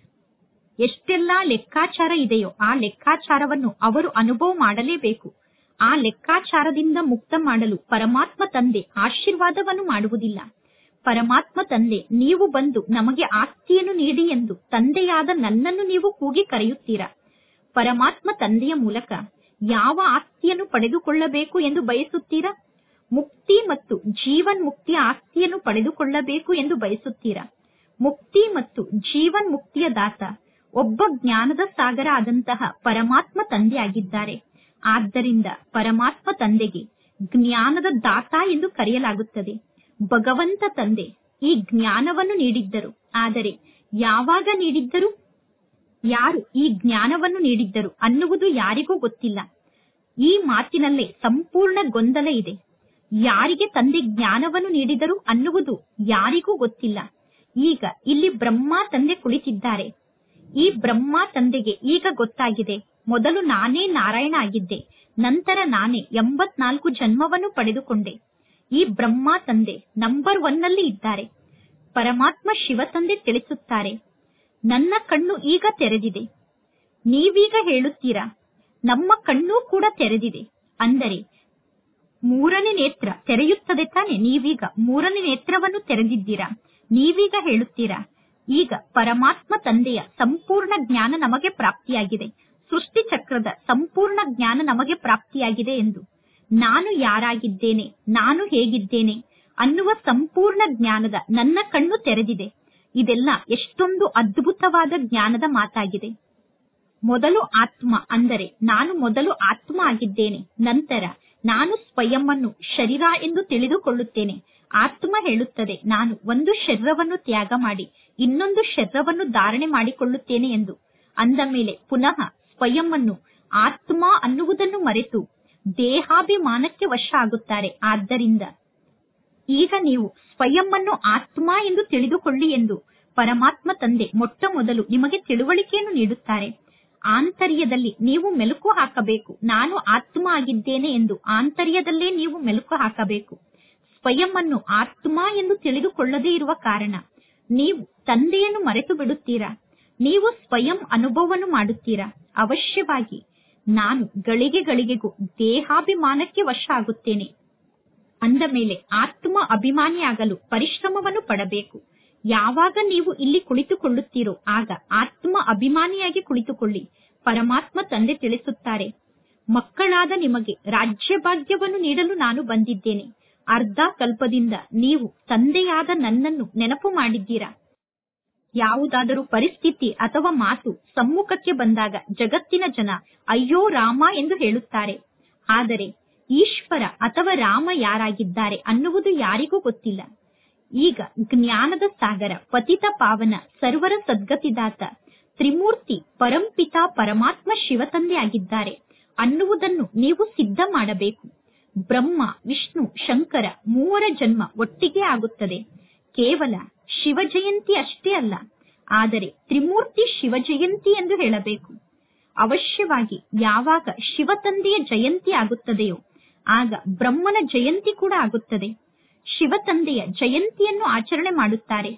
ಎಷ್ಟೆಲ್ಲಾ ಲೆಕ್ಕಾಚಾರ ಇದೆಯೋ ಆ ಲೆಕ್ಕಾಚಾರವನ್ನು ಅವರು ಅನುಭವ ಮಾಡಲೇಬೇಕು ಆ ಲೆಕ್ಕಾಚಾರದಿಂದ ಮುಕ್ತ ಮಾಡಲು ಪರಮಾತ್ಮ ತಂದೆ ಆಶೀರ್ವಾದವನ್ನು ಮಾಡುವುದಿಲ್ಲ ಪರಮಾತ್ಮ ತಂದೆ ನೀವು ಬಂದು ನಮಗೆ ಆಸ್ತಿಯನ್ನು ನೀಡಿ ಎಂದು ತಂದೆಯಾದ ನನ್ನನ್ನು ನೀವು ಕೂಗಿ ಕರೆಯುತ್ತೀರಾ ಪರಮಾತ್ಮ ತಂದೆಯ ಮೂಲಕ ಯಾವ ಆಸ್ತಿಯನ್ನು ಪಡೆದುಕೊಳ್ಳಬೇಕು ಎಂದು ಬಯಸುತ್ತೀರಾ ಮುಕ್ತಿ ಮತ್ತು ಜೀವನ್ ಮುಕ್ತಿಯ ಆಸ್ತಿಯನ್ನು ಪಡೆದುಕೊಳ್ಳಬೇಕು ಎಂದು ಬಯಸುತ್ತೀರಾ ಮುಕ್ತಿ ಮತ್ತು ಜೀವನ್ ಮುಕ್ತಿಯ ದಾತ ಒಬ್ಬ ಜ್ಞಾನದ ಸಾಗರ ಆದಂತಹ ಪರಮಾತ್ಮ ತಂದೆಯಾಗಿದ್ದಾರೆ ಆದ್ದರಿಂದ ಪರಮಾತ್ಮ ತಂದೆಗೆ ಜ್ಞಾನದ ದಾತ ಎಂದು ಕರೆಯಲಾಗುತ್ತದೆ ಭಗವಂತ ತಂದೆ ಈ ಜ್ಞಾನವನ್ನು ನೀಡಿದ್ದರು ಆದರೆ ಯಾವಾಗ ನೀಡಿದ್ದರು ಯಾರು ಈ ಜ್ಞಾನವನ್ನು ನೀಡಿದ್ದರು ಅನ್ನುವುದು ಯಾರಿಗೂ ಗೊತ್ತಿಲ್ಲ ಈ ಮಾತಿನಲ್ಲೇ ಸಂಪೂರ್ಣ ಗೊಂದಲ ಇದೆ ಯಾರಿಗೆ ತಂದೆ ಜ್ಞಾನವನ್ನು ನೀಡಿದರು ಅನ್ನುವುದು ಯಾರಿಗೂ ಗೊತ್ತಿಲ್ಲ ಈಗ ಇಲ್ಲಿ ಬ್ರಹ್ಮ ತಂದೆ ಕುಳಿತಿದ್ದಾರೆ ಈ ಬ್ರಹ್ಮ ತಂದೆಗೆ ಈಗ ಗೊತ್ತಾಗಿದೆ ಮೊದಲು ನಾನೇ ನಾರಾಯಣ ಆಗಿದ್ದೆ ನಂತರ ನಾನೇ ಎಂಬತ್ನಾಲ್ಕು ಜನ್ಮವನ್ನು ಪಡೆದುಕೊಂಡೆ ಈ ಬ್ರಹ್ಮ ತಂದೆ ನಂಬರ್ ಒನ್ ನಲ್ಲಿ ಇದ್ದಾರೆ ಪರಮಾತ್ಮ ಶಿವ ತಂದೆ ತಿಳಿಸುತ್ತಾರೆ ನನ್ನ ಕಣ್ಣು ಈಗ ತೆರೆದಿದೆ ನೀವೀಗ ಹೇಳುತ್ತೀರಾ ನಮ್ಮ ಕಣ್ಣು ಕೂಡ ತೆರೆದಿದೆ ಅಂದರೆ ಮೂರನೇ ನೇತ್ರ ತೆರೆಯುತ್ತದೆ ತಾನೆ ನೀವೀಗ ಮೂರನೇ ನೇತ್ರವನ್ನು ತೆರೆದಿದ್ದೀರಾ ನೀವೀಗ ಹೇಳುತ್ತೀರಾ ಈಗ ಪರಮಾತ್ಮ ತಂದೆಯ ಸಂಪೂರ್ಣ ಜ್ಞಾನ ನಮಗೆ ಪ್ರಾಪ್ತಿಯಾಗಿದೆ ಸೃಷ್ಟಿ ಚಕ್ರದ ಸಂಪೂರ್ಣ ಜ್ಞಾನ ನಮಗೆ ಪ್ರಾಪ್ತಿಯಾಗಿದೆ ಎಂದು ನಾನು ಯಾರಾಗಿದ್ದೇನೆ ನಾನು ಹೇಗಿದ್ದೇನೆ ಅನ್ನುವ ಸಂಪೂರ್ಣ ಜ್ಞಾನದ ನನ್ನ ಕಣ್ಣು ತೆರೆದಿದೆ ಇದೆಲ್ಲ ಎಷ್ಟೊಂದು ಅದ್ಭುತವಾದ ಜ್ಞಾನದ ಮಾತಾಗಿದೆ ಮೊದಲು ಆತ್ಮ ಅಂದರೆ ನಾನು ಮೊದಲು ಆತ್ಮ ಆಗಿದ್ದೇನೆ ನಂತರ ನಾನು ಸ್ವಯಂವನ್ನು ಶರೀರ ಎಂದು ತಿಳಿದುಕೊಳ್ಳುತ್ತೇನೆ ಆತ್ಮ ಹೇಳುತ್ತದೆ ನಾನು ಒಂದು ಶರೀರವನ್ನು ತ್ಯಾಗ ಮಾಡಿ ಇನ್ನೊಂದು ಶರೀರವನ್ನು ಧಾರಣೆ ಮಾಡಿಕೊಳ್ಳುತ್ತೇನೆ ಎಂದು ಅಂದ ಮೇಲೆ ಪುನಃ ಸ್ವಯಂವನ್ನು ಆತ್ಮ ಅನ್ನುವುದನ್ನು ಮರೆತು ದೇಹಾಭಿಮಾನಕ್ಕೆ ವಶ ಆಗುತ್ತಾರೆ ಆದ್ದರಿಂದ ಈಗ ನೀವು ಸ್ವಯಂವನ್ನು ಆತ್ಮ ಎಂದು ತಿಳಿದುಕೊಳ್ಳಿ ಎಂದು ಪರಮಾತ್ಮ ತಂದೆ ಮೊಟ್ಟ ಮೊದಲು ನಿಮಗೆ ತಿಳುವಳಿಕೆಯನ್ನು ನೀಡುತ್ತಾರೆ ಆಂತರ್ಯದಲ್ಲಿ ನೀವು ಮೆಲುಕು ಹಾಕಬೇಕು ನಾನು ಆತ್ಮ ಆಗಿದ್ದೇನೆ ಎಂದು ಆಂತರ್ಯದಲ್ಲೇ ನೀವು ಮೆಲುಕು ಹಾಕಬೇಕು ಸ್ವಯಂ ಅನ್ನು ಆತ್ಮ ಎಂದು ತಿಳಿದುಕೊಳ್ಳದೇ ಇರುವ ಕಾರಣ ನೀವು ತಂದೆಯನ್ನು ಮರೆತು ಬಿಡುತ್ತೀರಾ ನೀವು ಸ್ವಯಂ ಅನುಭವವನ್ನು ಮಾಡುತ್ತೀರಾ ಅವಶ್ಯವಾಗಿ ನಾನು ಗಳಿಗೆ ಗಳಿಗೆಗೂ ದೇಹಾಭಿಮಾನಕ್ಕೆ ವಶ ಆಗುತ್ತೇನೆ ಅಂದ ಮೇಲೆ ಆತ್ಮ ಅಭಿಮಾನಿಯಾಗಲು ಪರಿಶ್ರಮವನ್ನು ಪಡಬೇಕು ಯಾವಾಗ ನೀವು ಇಲ್ಲಿ ಕುಳಿತುಕೊಳ್ಳುತ್ತೀರೋ ಆಗ ಆತ್ಮ ಅಭಿಮಾನಿಯಾಗಿ ಕುಳಿತುಕೊಳ್ಳಿ ಪರಮಾತ್ಮ ತಂದೆ ತಿಳಿಸುತ್ತಾರೆ ಮಕ್ಕಳಾದ ನಿಮಗೆ ರಾಜ್ಯ ಭಾಗ್ಯವನ್ನು ನೀಡಲು ನಾನು ಬಂದಿದ್ದೇನೆ ಅರ್ಧ ಕಲ್ಪದಿಂದ ನೀವು ತಂದೆಯಾದ ನನ್ನನ್ನು ನೆನಪು ಮಾಡಿದ್ದೀರಾ ಯಾವುದಾದರೂ ಪರಿಸ್ಥಿತಿ ಅಥವಾ ಮಾತು ಸಮ್ಮುಖಕ್ಕೆ ಬಂದಾಗ ಜಗತ್ತಿನ ಜನ ಅಯ್ಯೋ ರಾಮ ಎಂದು ಹೇಳುತ್ತಾರೆ ಆದರೆ ಈಶ್ವರ ಅಥವಾ ರಾಮ ಯಾರಾಗಿದ್ದಾರೆ ಅನ್ನುವುದು ಯಾರಿಗೂ ಗೊತ್ತಿಲ್ಲ ಈಗ ಜ್ಞಾನದ ಸಾಗರ ಪತಿತ ಪಾವನ ಸರ್ವರ ಸದ್ಗತಿದಾತ ತ್ರಿಮೂರ್ತಿ ಪರಂಪಿತ ಪರಮಾತ್ಮ ಶಿವತಂದೆ ಆಗಿದ್ದಾರೆ ಅನ್ನುವುದನ್ನು ನೀವು ಸಿದ್ಧ ಮಾಡಬೇಕು ಬ್ರಹ್ಮ ವಿಷ್ಣು ಶಂಕರ ಮೂವರ ಜನ್ಮ ಒಟ್ಟಿಗೆ ಆಗುತ್ತದೆ ಕೇವಲ ಶಿವ ಜಯಂತಿ ಅಷ್ಟೇ ಅಲ್ಲ ಆದರೆ ತ್ರಿಮೂರ್ತಿ ಶಿವ ಜಯಂತಿ ಎಂದು ಹೇಳಬೇಕು ಅವಶ್ಯವಾಗಿ ಯಾವಾಗ ಶಿವ ತಂದೆಯ ಜಯಂತಿ ಆಗುತ್ತದೆಯೋ ಆಗ ಬ್ರಹ್ಮನ ಜಯಂತಿ ಕೂಡ ಆಗುತ್ತದೆ ಶಿವ ತಂದೆಯ ಜಯಂತಿಯನ್ನು ಆಚರಣೆ ಮಾಡುತ್ತಾರೆ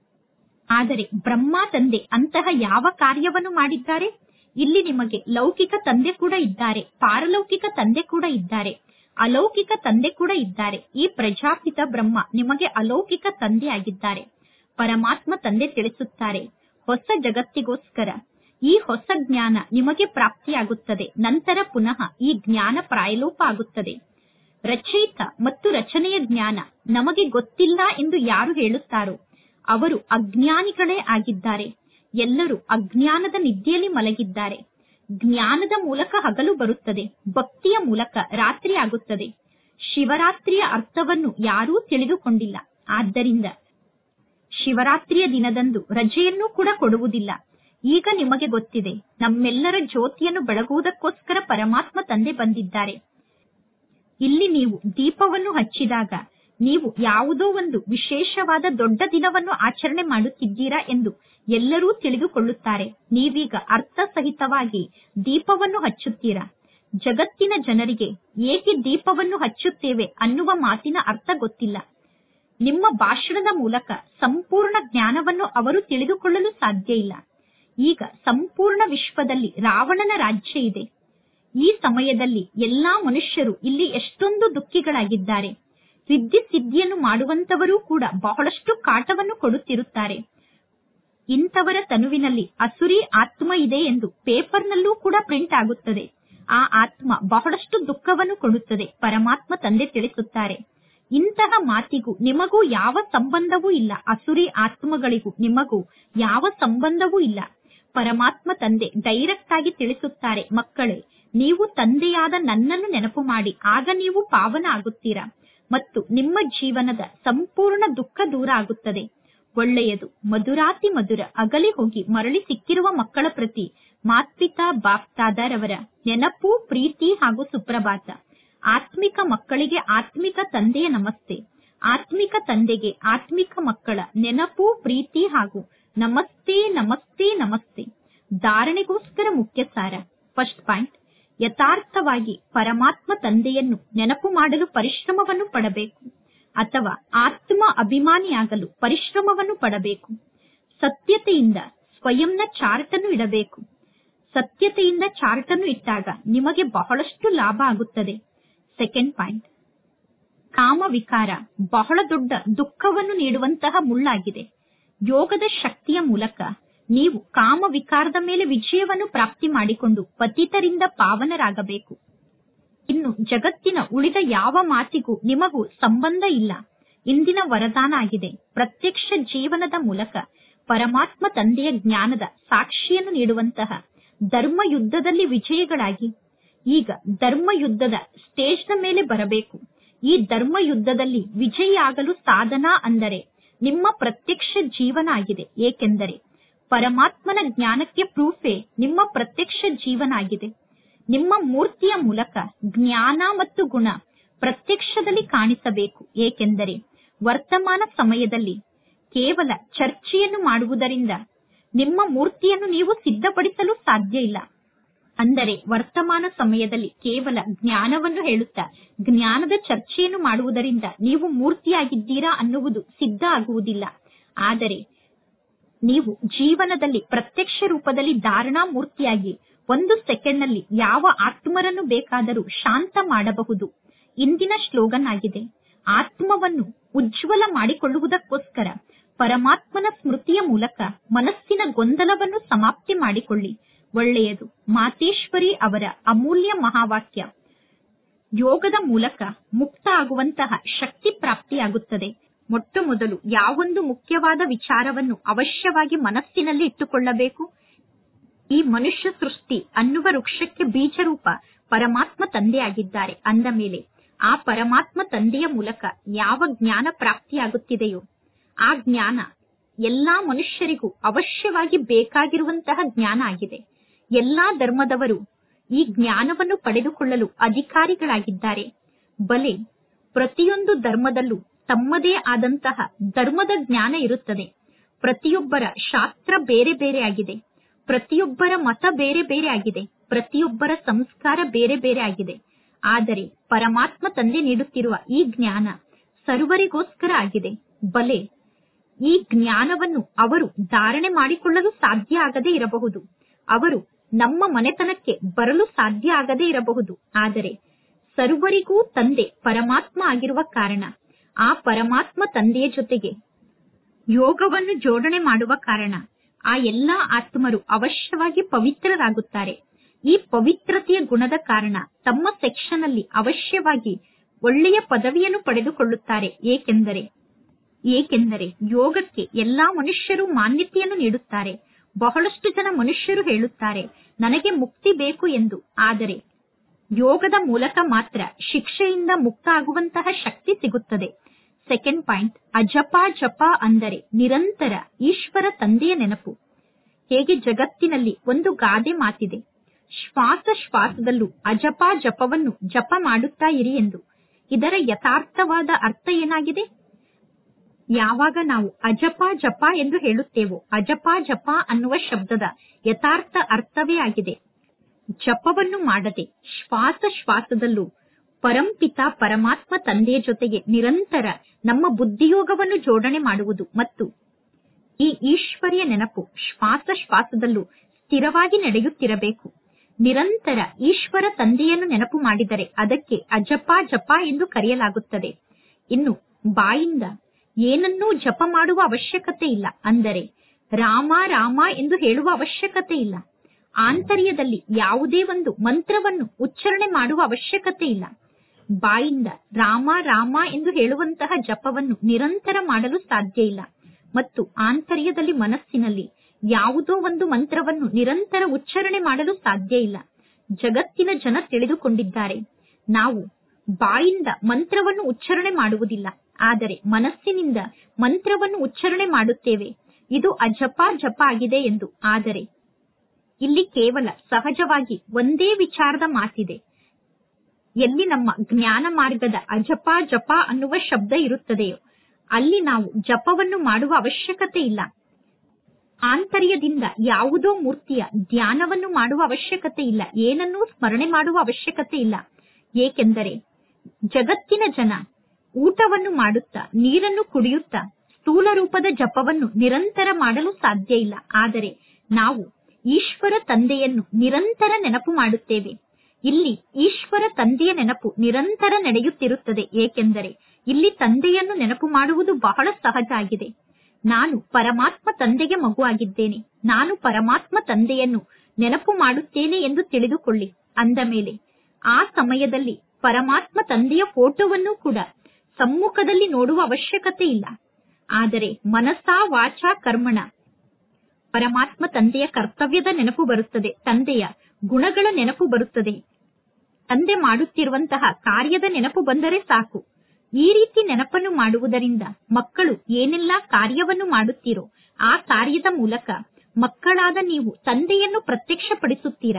ಆದರೆ ಬ್ರಹ್ಮ ತಂದೆ ಅಂತಹ ಯಾವ ಕಾರ್ಯವನ್ನು ಮಾಡಿದ್ದಾರೆ ಇಲ್ಲಿ ನಿಮಗೆ ಲೌಕಿಕ ತಂದೆ ಕೂಡ ಇದ್ದಾರೆ ಪಾರಲೌಕಿಕ ತಂದೆ ಕೂಡ ಇದ್ದಾರೆ ಅಲೌಕಿಕ ತಂದೆ ಕೂಡ ಇದ್ದಾರೆ ಈ ಪ್ರಜಾಪಿತ ಬ್ರಹ್ಮ ನಿಮಗೆ ಅಲೌಕಿಕ ತಂದೆ ಆಗಿದ್ದಾರೆ ಪರಮಾತ್ಮ ತಂದೆ ತಿಳಿಸುತ್ತಾರೆ ಹೊಸ ಜಗತ್ತಿಗೋಸ್ಕರ ಈ ಹೊಸ ಜ್ಞಾನ ನಿಮಗೆ ಪ್ರಾಪ್ತಿಯಾಗುತ್ತದೆ ನಂತರ ಪುನಃ ಈ ಜ್ಞಾನ ಪ್ರಾಯಲೋಪ ಆಗುತ್ತದೆ ರಚಯಿತ ಮತ್ತು ರಚನೆಯ ಜ್ಞಾನ ನಮಗೆ ಗೊತ್ತಿಲ್ಲ ಎಂದು ಯಾರು ಹೇಳುತ್ತಾರೋ ಅವರು ಅಜ್ಞಾನಿಗಳೇ ಆಗಿದ್ದಾರೆ ಎಲ್ಲರೂ ಅಜ್ಞಾನದ ನಿದ್ದೆಯಲ್ಲಿ ಮಲಗಿದ್ದಾರೆ ಜ್ಞಾನದ ಮೂಲಕ ಹಗಲು ಬರುತ್ತದೆ ಭಕ್ತಿಯ ಮೂಲಕ ರಾತ್ರಿ ಆಗುತ್ತದೆ ಶಿವರಾತ್ರಿಯ ಅರ್ಥವನ್ನು ಯಾರೂ ತಿಳಿದುಕೊಂಡಿಲ್ಲ ಆದ್ದರಿಂದ ಶಿವರಾತ್ರಿಯ ದಿನದಂದು ರಜೆಯನ್ನು ಕೂಡ ಕೊಡುವುದಿಲ್ಲ ಈಗ ನಿಮಗೆ ಗೊತ್ತಿದೆ ನಮ್ಮೆಲ್ಲರ ಜ್ಯೋತಿಯನ್ನು ಬೆಳಗುವುದಕ್ಕೋಸ್ಕರ ಪರಮಾತ್ಮ ತಂದೆ ಬಂದಿದ್ದಾರೆ ಇಲ್ಲಿ ನೀವು ದೀಪವನ್ನು ಹಚ್ಚಿದಾಗ ನೀವು ಯಾವುದೋ ಒಂದು ವಿಶೇಷವಾದ ದೊಡ್ಡ ದಿನವನ್ನು ಆಚರಣೆ ಮಾಡುತ್ತಿದ್ದೀರಾ ಎಂದು ಎಲ್ಲರೂ ತಿಳಿದುಕೊಳ್ಳುತ್ತಾರೆ ನೀವೀಗ ಅರ್ಥಸಹಿತವಾಗಿ ದೀಪವನ್ನು ಹಚ್ಚುತ್ತೀರಾ ಜಗತ್ತಿನ ಜನರಿಗೆ ಏಕೆ ದೀಪವನ್ನು ಹಚ್ಚುತ್ತೇವೆ ಅನ್ನುವ ಮಾತಿನ ಅರ್ಥ ಗೊತ್ತಿಲ್ಲ ನಿಮ್ಮ ಭಾಷಣದ ಮೂಲಕ ಸಂಪೂರ್ಣ ಜ್ಞಾನವನ್ನು ಅವರು ತಿಳಿದುಕೊಳ್ಳಲು ಸಾಧ್ಯ ಇಲ್ಲ ಈಗ ಸಂಪೂರ್ಣ ವಿಶ್ವದಲ್ಲಿ ರಾವಣನ ರಾಜ್ಯ ಇದೆ ಈ ಸಮಯದಲ್ಲಿ ಎಲ್ಲಾ ಮನುಷ್ಯರು ಇಲ್ಲಿ ಎಷ್ಟೊಂದು ದುಃಖಿಗಳಾಗಿದ್ದಾರೆ ರಿದ್ಧಿ ಸಿದ್ಧಿಯನ್ನು ಮಾಡುವಂತವರೂ ಕೂಡ ಬಹಳಷ್ಟು ಕಾಟವನ್ನು ಕೊಡುತ್ತಿರುತ್ತಾರೆ ಇಂಥವರ ತನುವಿನಲ್ಲಿ ಅಸುರಿ ಆತ್ಮ ಇದೆ ಎಂದು ಪೇಪರ್ನಲ್ಲೂ ಕೂಡ ಪ್ರಿಂಟ್ ಆಗುತ್ತದೆ ಆ ಆತ್ಮ ಬಹಳಷ್ಟು ದುಃಖವನ್ನು ಕೊಡುತ್ತದೆ ಪರಮಾತ್ಮ ತಂದೆ ತಿಳಿಸುತ್ತಾರೆ ಇಂತಹ ಮಾತಿಗೂ ನಿಮಗೂ ಯಾವ ಸಂಬಂಧವೂ ಇಲ್ಲ ಅಸುರಿ ಆತ್ಮಗಳಿಗೂ ನಿಮಗೂ ಯಾವ ಸಂಬಂಧವೂ ಇಲ್ಲ ಪರಮಾತ್ಮ ತಂದೆ ಡೈರೆಕ್ಟ್ ಆಗಿ ತಿಳಿಸುತ್ತಾರೆ ಮಕ್ಕಳೇ ನೀವು ತಂದೆಯಾದ ನನ್ನನ್ನು ನೆನಪು ಮಾಡಿ ಆಗ ನೀವು ಪಾವನ ಆಗುತ್ತೀರಾ ಮತ್ತು ನಿಮ್ಮ ಜೀವನದ ಸಂಪೂರ್ಣ ದುಃಖ ದೂರ ಆಗುತ್ತದೆ ಒಳ್ಳೆಯದು ಮಧುರಾತಿ ಮಧುರ ಅಗಲಿ ಹೋಗಿ ಮರಳಿ ಸಿಕ್ಕಿರುವ ಮಕ್ಕಳ ಪ್ರತಿ ಮಾತ್ಪಿತಾ ಬಾಪ್ತಾದರವರ ನೆನಪು ಪ್ರೀತಿ ಹಾಗೂ ಸುಪ್ರಭಾತ ಆತ್ಮಿಕ ಮಕ್ಕಳಿಗೆ ಆತ್ಮಿಕ ತಂದೆಯ ನಮಸ್ತೆ ಆತ್ಮಿಕ ತಂದೆಗೆ ಆತ್ಮಿಕ ಮಕ್ಕಳ ನೆನಪು ಪ್ರೀತಿ ಹಾಗೂ ನಮಸ್ತೆ ನಮಸ್ತೆ ನಮಸ್ತೆ ಧಾರಣೆಗೋಸ್ಕರ ಮುಖ್ಯ ಸಾರ ಫಸ್ಟ್ ಪಾಯಿಂಟ್ ಯಥಾರ್ಥವಾಗಿ ಪರಮಾತ್ಮ ತಂದೆಯನ್ನು ನೆನಪು ಮಾಡಲು ಪರಿಶ್ರಮವನ್ನು ಪಡಬೇಕು ಅಥವಾ ಆತ್ಮ ಅಭಿಮಾನಿಯಾಗಲು ಪರಿಶ್ರಮವನ್ನು ಪಡಬೇಕು ಸತ್ಯತೆಯಿಂದ ಸ್ವಯಂನ ಚಾರ್ಟ್ ಅನ್ನು ಇಡಬೇಕು ಸತ್ಯತೆಯಿಂದ ಚಾರ್ಟ್ ಅನ್ನು ಇಟ್ಟಾಗ ನಿಮಗೆ ಬಹಳಷ್ಟು ಲಾಭ ಆಗುತ್ತದೆ ಸೆಕೆಂಡ್ ಪಾಯಿಂಟ್ ಕಾಮ ವಿಕಾರ ಬಹಳ ದೊಡ್ಡ ದುಃಖವನ್ನು ನೀಡುವಂತಹ ಮುಳ್ಳಾಗಿದೆ ಯೋಗದ ಶಕ್ತಿಯ ಮೂಲಕ ನೀವು ಕಾಮ ವಿಕಾರದ ಮೇಲೆ ವಿಜಯವನ್ನು ಪ್ರಾಪ್ತಿ ಮಾಡಿಕೊಂಡು ಪತಿತರಿಂದ ಪಾವನರಾಗಬೇಕು ಇನ್ನು ಜಗತ್ತಿನ ಉಳಿದ ಯಾವ ಮಾತಿಗೂ ನಿಮಗೂ ಸಂಬಂಧ ಇಲ್ಲ ಇಂದಿನ ವರದಾನ ಆಗಿದೆ ಪ್ರತ್ಯಕ್ಷ ಜೀವನದ ಮೂಲಕ ಪರಮಾತ್ಮ ತಂದೆಯ ಜ್ಞಾನದ ಸಾಕ್ಷಿಯನ್ನು ನೀಡುವಂತಹ ಧರ್ಮ ಯುದ್ಧದಲ್ಲಿ ವಿಜಯಿಗಳಾಗಿ ಈಗ ಧರ್ಮ ಯುದ್ಧದ ಸ್ಟೇಜ್ನ ಮೇಲೆ ಬರಬೇಕು ಈ ಧರ್ಮ ಯುದ್ಧದಲ್ಲಿ ವಿಜಯಿಯಾಗಲು ಸಾಧನ ಅಂದರೆ ನಿಮ್ಮ ಪ್ರತ್ಯಕ್ಷ ಜೀವನ ಆಗಿದೆ ಏಕೆಂದರೆ ಪರಮಾತ್ಮನ ಜ್ಞಾನಕ್ಕೆ ಪ್ರೂಫೇ ನಿಮ್ಮ ಪ್ರತ್ಯಕ್ಷ ಜೀವನ ಆಗಿದೆ ನಿಮ್ಮ ಮೂರ್ತಿಯ ಮೂಲಕ ಜ್ಞಾನ ಮತ್ತು ಗುಣ ಪ್ರತ್ಯಕ್ಷದಲ್ಲಿ ಕಾಣಿಸಬೇಕು ಏಕೆಂದರೆ ವರ್ತಮಾನ ಸಮಯದಲ್ಲಿ ಕೇವಲ ಚರ್ಚೆಯನ್ನು ಮಾಡುವುದರಿಂದ ನಿಮ್ಮ ಮೂರ್ತಿಯನ್ನು ನೀವು ಸಿದ್ಧಪಡಿಸಲು ಸಾಧ್ಯ ಇಲ್ಲ ಅಂದರೆ ವರ್ತಮಾನ ಸಮಯದಲ್ಲಿ ಕೇವಲ ಜ್ಞಾನವನ್ನು ಹೇಳುತ್ತಾ ಜ್ಞಾನದ ಚರ್ಚೆಯನ್ನು ಮಾಡುವುದರಿಂದ ನೀವು ಮೂರ್ತಿಯಾಗಿದ್ದೀರಾ ಅನ್ನುವುದು ಸಿದ್ಧ ಆಗುವುದಿಲ್ಲ ಆದರೆ ನೀವು ಜೀವನದಲ್ಲಿ ಪ್ರತ್ಯಕ್ಷ ರೂಪದಲ್ಲಿ ಧಾರಣಾ ಮೂರ್ತಿಯಾಗಿ ಒಂದು ಸೆಕೆಂಡ್ನಲ್ಲಿ ಯಾವ ಆತ್ಮರನ್ನು ಬೇಕಾದರೂ ಶಾಂತ ಮಾಡಬಹುದು ಇಂದಿನ ಸ್ಲೋಗನ್ ಆಗಿದೆ ಆತ್ಮವನ್ನು ಉಜ್ವಲ ಮಾಡಿಕೊಳ್ಳುವುದಕ್ಕೋಸ್ಕರ ಪರಮಾತ್ಮನ ಸ್ಮೃತಿಯ ಮೂಲಕ ಮನಸ್ಸಿನ ಗೊಂದಲವನ್ನು ಸಮಾಪ್ತಿ ಮಾಡಿಕೊಳ್ಳಿ ಒಳ್ಳೆಯದು ಮಾತೇಶ್ವರಿ ಅವರ ಅಮೂಲ್ಯ ಮಹಾವಾಕ್ಯ ಯೋಗದ ಮೂಲಕ ಮುಕ್ತ ಆಗುವಂತಹ ಶಕ್ತಿ ಪ್ರಾಪ್ತಿಯಾಗುತ್ತದೆ ಮೊಟ್ಟ ಮೊದಲು ಯಾವೊಂದು ಮುಖ್ಯವಾದ ವಿಚಾರವನ್ನು ಅವಶ್ಯವಾಗಿ ಮನಸ್ಸಿನಲ್ಲಿ ಇಟ್ಟುಕೊಳ್ಳಬೇಕು ಈ ಮನುಷ್ಯ ಸೃಷ್ಟಿ ಅನ್ನುವ ವೃಕ್ಷಕ್ಕೆ ಬೀಜರೂಪ ಪರಮಾತ್ಮ ತಂದೆಯಾಗಿದ್ದಾರೆ ಅಂದ ಮೇಲೆ ಆ ಪರಮಾತ್ಮ ತಂದೆಯ ಮೂಲಕ ಯಾವ ಜ್ಞಾನ ಪ್ರಾಪ್ತಿಯಾಗುತ್ತಿದೆಯೋ ಆ ಜ್ಞಾನ ಎಲ್ಲಾ ಮನುಷ್ಯರಿಗೂ ಅವಶ್ಯವಾಗಿ ಬೇಕಾಗಿರುವಂತಹ ಜ್ಞಾನ ಆಗಿದೆ ಎಲ್ಲಾ ಧರ್ಮದವರು ಈ ಜ್ಞಾನವನ್ನು ಪಡೆದುಕೊಳ್ಳಲು ಅಧಿಕಾರಿಗಳಾಗಿದ್ದಾರೆ ಬಲೆ ಪ್ರತಿಯೊಂದು ಧರ್ಮದಲ್ಲೂ ತಮ್ಮದೇ ಆದಂತಹ ಧರ್ಮದ ಜ್ಞಾನ ಇರುತ್ತದೆ ಪ್ರತಿಯೊಬ್ಬರ ಶಾಸ್ತ್ರ ಬೇರೆ ಬೇರೆ ಆಗಿದೆ ಪ್ರತಿಯೊಬ್ಬರ ಮತ ಬೇರೆ ಬೇರೆ ಆಗಿದೆ ಪ್ರತಿಯೊಬ್ಬರ ಸಂಸ್ಕಾರ ಬೇರೆ ಬೇರೆ ಆಗಿದೆ ಆದರೆ ಪರಮಾತ್ಮ ತಂದೆ ನೀಡುತ್ತಿರುವ ಈ ಜ್ಞಾನ ಸರ್ವರಿಗೋಸ್ಕರ ಆಗಿದೆ ಬಲೆ ಈ ಜ್ಞಾನವನ್ನು ಅವರು ಧಾರಣೆ ಮಾಡಿಕೊಳ್ಳಲು ಸಾಧ್ಯ ಆಗದೇ ಇರಬಹುದು ಅವರು ನಮ್ಮ ಮನೆತನಕ್ಕೆ ಬರಲು ಸಾಧ್ಯ ಆಗದೇ ಇರಬಹುದು ಆದರೆ ಸರ್ವರಿಗೂ ತಂದೆ ಪರಮಾತ್ಮ ಆಗಿರುವ ಕಾರಣ ಆ ಪರಮಾತ್ಮ ತಂದೆಯ ಜೊತೆಗೆ ಯೋಗವನ್ನು ಜೋಡಣೆ ಮಾಡುವ ಕಾರಣ ಆ ಎಲ್ಲಾ ಆತ್ಮರು ಅವಶ್ಯವಾಗಿ ಪವಿತ್ರರಾಗುತ್ತಾರೆ ಈ ಪವಿತ್ರತೆಯ ಗುಣದ ಕಾರಣ ತಮ್ಮ ಸೆಕ್ಷನ್ ಅಲ್ಲಿ ಅವಶ್ಯವಾಗಿ ಒಳ್ಳೆಯ ಪದವಿಯನ್ನು ಪಡೆದುಕೊಳ್ಳುತ್ತಾರೆ ಏಕೆಂದರೆ ಏಕೆಂದರೆ ಯೋಗಕ್ಕೆ ಎಲ್ಲಾ ಮನುಷ್ಯರು ಮಾನ್ಯತೆಯನ್ನು ನೀಡುತ್ತಾರೆ ಬಹಳಷ್ಟು ಜನ ಮನುಷ್ಯರು ಹೇಳುತ್ತಾರೆ ನನಗೆ ಮುಕ್ತಿ ಬೇಕು ಎಂದು ಆದರೆ ಯೋಗದ ಮೂಲಕ ಮಾತ್ರ ಶಿಕ್ಷೆಯಿಂದ ಮುಕ್ತ ಆಗುವಂತಹ ಶಕ್ತಿ ಸಿಗುತ್ತದೆ ಸೆಕೆಂಡ್ ಪಾಯಿಂಟ್ ಅಜಪ ಜಪ ಅಂದರೆ ನಿರಂತರ ಈಶ್ವರ ತಂದೆಯ ನೆನಪು ಹೇಗೆ ಜಗತ್ತಿನಲ್ಲಿ ಒಂದು ಗಾದೆ ಮಾತಿದೆ ಶ್ವಾಸ ಶ್ವಾಸದಲ್ಲೂ ಅಜಪ ಜಪವನ್ನು ಜಪ ಮಾಡುತ್ತಾ ಇರಿ ಎಂದು ಇದರ ಯಥಾರ್ಥವಾದ ಅರ್ಥ ಏನಾಗಿದೆ ಯಾವಾಗ ನಾವು ಅಜಪ ಜಪ ಎಂದು ಹೇಳುತ್ತೇವೋ ಅಜಪ ಜಪ ಅನ್ನುವ ಶಬ್ದದ ಯಥಾರ್ಥ ಅರ್ಥವೇ ಆಗಿದೆ ಜಪವನ್ನು ಮಾಡದೆ ಶ್ವಾಸ ಶ್ವಾಸದಲ್ಲೂ ಪರಂಪಿತ ಪರಮಾತ್ಮ ತಂದೆಯ ಜೊತೆಗೆ ನಿರಂತರ ನಮ್ಮ ಬುದ್ಧಿಯೋಗವನ್ನು ಜೋಡಣೆ ಮಾಡುವುದು ಮತ್ತು ಈ ಈಶ್ವರಿಯ ನೆನಪು ಶ್ವಾಸ ಶ್ವಾಸದಲ್ಲೂ ಸ್ಥಿರವಾಗಿ ನಡೆಯುತ್ತಿರಬೇಕು ನಿರಂತರ ಈಶ್ವರ ತಂದೆಯನ್ನು ನೆನಪು ಮಾಡಿದರೆ ಅದಕ್ಕೆ ಅಜಪ ಜಪ ಎಂದು ಕರೆಯಲಾಗುತ್ತದೆ ಇನ್ನು ಬಾಯಿಂದ ಏನನ್ನೂ ಜಪ ಮಾಡುವ ಅವಶ್ಯಕತೆ ಇಲ್ಲ ಅಂದರೆ ರಾಮ ರಾಮ ಎಂದು ಹೇಳುವ ಅವಶ್ಯಕತೆ ಇಲ್ಲ ಆಂತರ್ಯದಲ್ಲಿ ಯಾವುದೇ ಒಂದು ಮಂತ್ರವನ್ನು ಉಚ್ಚಾರಣೆ ಮಾಡುವ ಅವಶ್ಯಕತೆ ಇಲ್ಲ ಬಾಯಿಂದ ರಾಮ ರಾಮ ಎಂದು ಹೇಳುವಂತಹ ಜಪವನ್ನು ನಿರಂತರ ಮಾಡಲು ಸಾಧ್ಯ ಇಲ್ಲ ಮತ್ತು ಆಂತರ್ಯದಲ್ಲಿ ಮನಸ್ಸಿನಲ್ಲಿ ಯಾವುದೋ ಒಂದು ಮಂತ್ರವನ್ನು ನಿರಂತರ ಉಚ್ಚಾರಣೆ ಮಾಡಲು ಸಾಧ್ಯ ಇಲ್ಲ ಜಗತ್ತಿನ ಜನ ತಿಳಿದುಕೊಂಡಿದ್ದಾರೆ ನಾವು ಬಾಯಿಂದ ಮಂತ್ರವನ್ನು ಉಚ್ಚಾರಣೆ ಮಾಡುವುದಿಲ್ಲ ಆದರೆ ಮನಸ್ಸಿನಿಂದ ಮಂತ್ರವನ್ನು ಉಚ್ಚಾರಣೆ ಮಾಡುತ್ತೇವೆ ಇದು ಅಜಪ ಜಪ ಆಗಿದೆ ಎಂದು ಆದರೆ ಇಲ್ಲಿ ಕೇವಲ ಸಹಜವಾಗಿ ಒಂದೇ ವಿಚಾರದ ಮಾತಿದೆ ಎಲ್ಲಿ ನಮ್ಮ ಜ್ಞಾನ ಮಾರ್ಗದ ಅಜಪ ಜಪ ಅನ್ನುವ ಶಬ್ದ ಇರುತ್ತದೆಯೋ ಅಲ್ಲಿ ನಾವು ಜಪವನ್ನು ಮಾಡುವ ಅವಶ್ಯಕತೆ ಇಲ್ಲ ಆಂತರ್ಯದಿಂದ ಯಾವುದೋ ಮೂರ್ತಿಯ ಧ್ಯಾನವನ್ನು ಮಾಡುವ ಅವಶ್ಯಕತೆ ಇಲ್ಲ ಏನನ್ನೂ ಸ್ಮರಣೆ ಮಾಡುವ ಅವಶ್ಯಕತೆ ಇಲ್ಲ ಏಕೆಂದರೆ ಜಗತ್ತಿನ ಜನ ಊಟವನ್ನು ಮಾಡುತ್ತಾ ನೀರನ್ನು ಕುಡಿಯುತ್ತಾ ಸ್ಥೂಲ ರೂಪದ ಜಪವನ್ನು ನಿರಂತರ ಮಾಡಲು ಸಾಧ್ಯ ಇಲ್ಲ ಆದರೆ ನಾವು ಈಶ್ವರ ತಂದೆಯನ್ನು ನಿರಂತರ ನೆನಪು ಮಾಡುತ್ತೇವೆ ಇಲ್ಲಿ ಈಶ್ವರ ತಂದೆಯ ನೆನಪು ನಿರಂತರ ನಡೆಯುತ್ತಿರುತ್ತದೆ ಏಕೆಂದರೆ ಇಲ್ಲಿ ತಂದೆಯನ್ನು ನೆನಪು ಮಾಡುವುದು ಬಹಳ ಸಹಜ ಆಗಿದೆ ನಾನು ಪರಮಾತ್ಮ ತಂದೆಗೆ ಮಗುವಾಗಿದ್ದೇನೆ ನಾನು ಪರಮಾತ್ಮ ತಂದೆಯನ್ನು ನೆನಪು ಮಾಡುತ್ತೇನೆ ಎಂದು ತಿಳಿದುಕೊಳ್ಳಿ ಅಂದ ಮೇಲೆ ಆ ಸಮಯದಲ್ಲಿ ಪರಮಾತ್ಮ ತಂದೆಯ ಫೋಟೋವನ್ನು ಕೂಡ ಸಮ್ಮುಖದಲ್ಲಿ ನೋಡುವ ಅವಶ್ಯಕತೆ ಇಲ್ಲ ಆದರೆ ಮನಸಾ ವಾಚ ಕರ್ಮಣ ಪರಮಾತ್ಮ ತಂದೆಯ ಕರ್ತವ್ಯದ ನೆನಪು ಬರುತ್ತದೆ ತಂದೆಯ ಗುಣಗಳ ನೆನಪು ಬರುತ್ತದೆ ತಂದೆ ಮಾಡುತ್ತಿರುವಂತಹ ಕಾರ್ಯದ ನೆನಪು ಬಂದರೆ ಸಾಕು ಈ ರೀತಿ ನೆನಪನ್ನು ಮಾಡುವುದರಿಂದ ಮಕ್ಕಳು ಏನೆಲ್ಲಾ ಕಾರ್ಯವನ್ನು ಮಾಡುತ್ತೀರೋ ಆ ಕಾರ್ಯದ ಮೂಲಕ ಮಕ್ಕಳಾದ ನೀವು ತಂದೆಯನ್ನು ಪ್ರತ್ಯಕ್ಷಪಡಿಸುತ್ತೀರಾ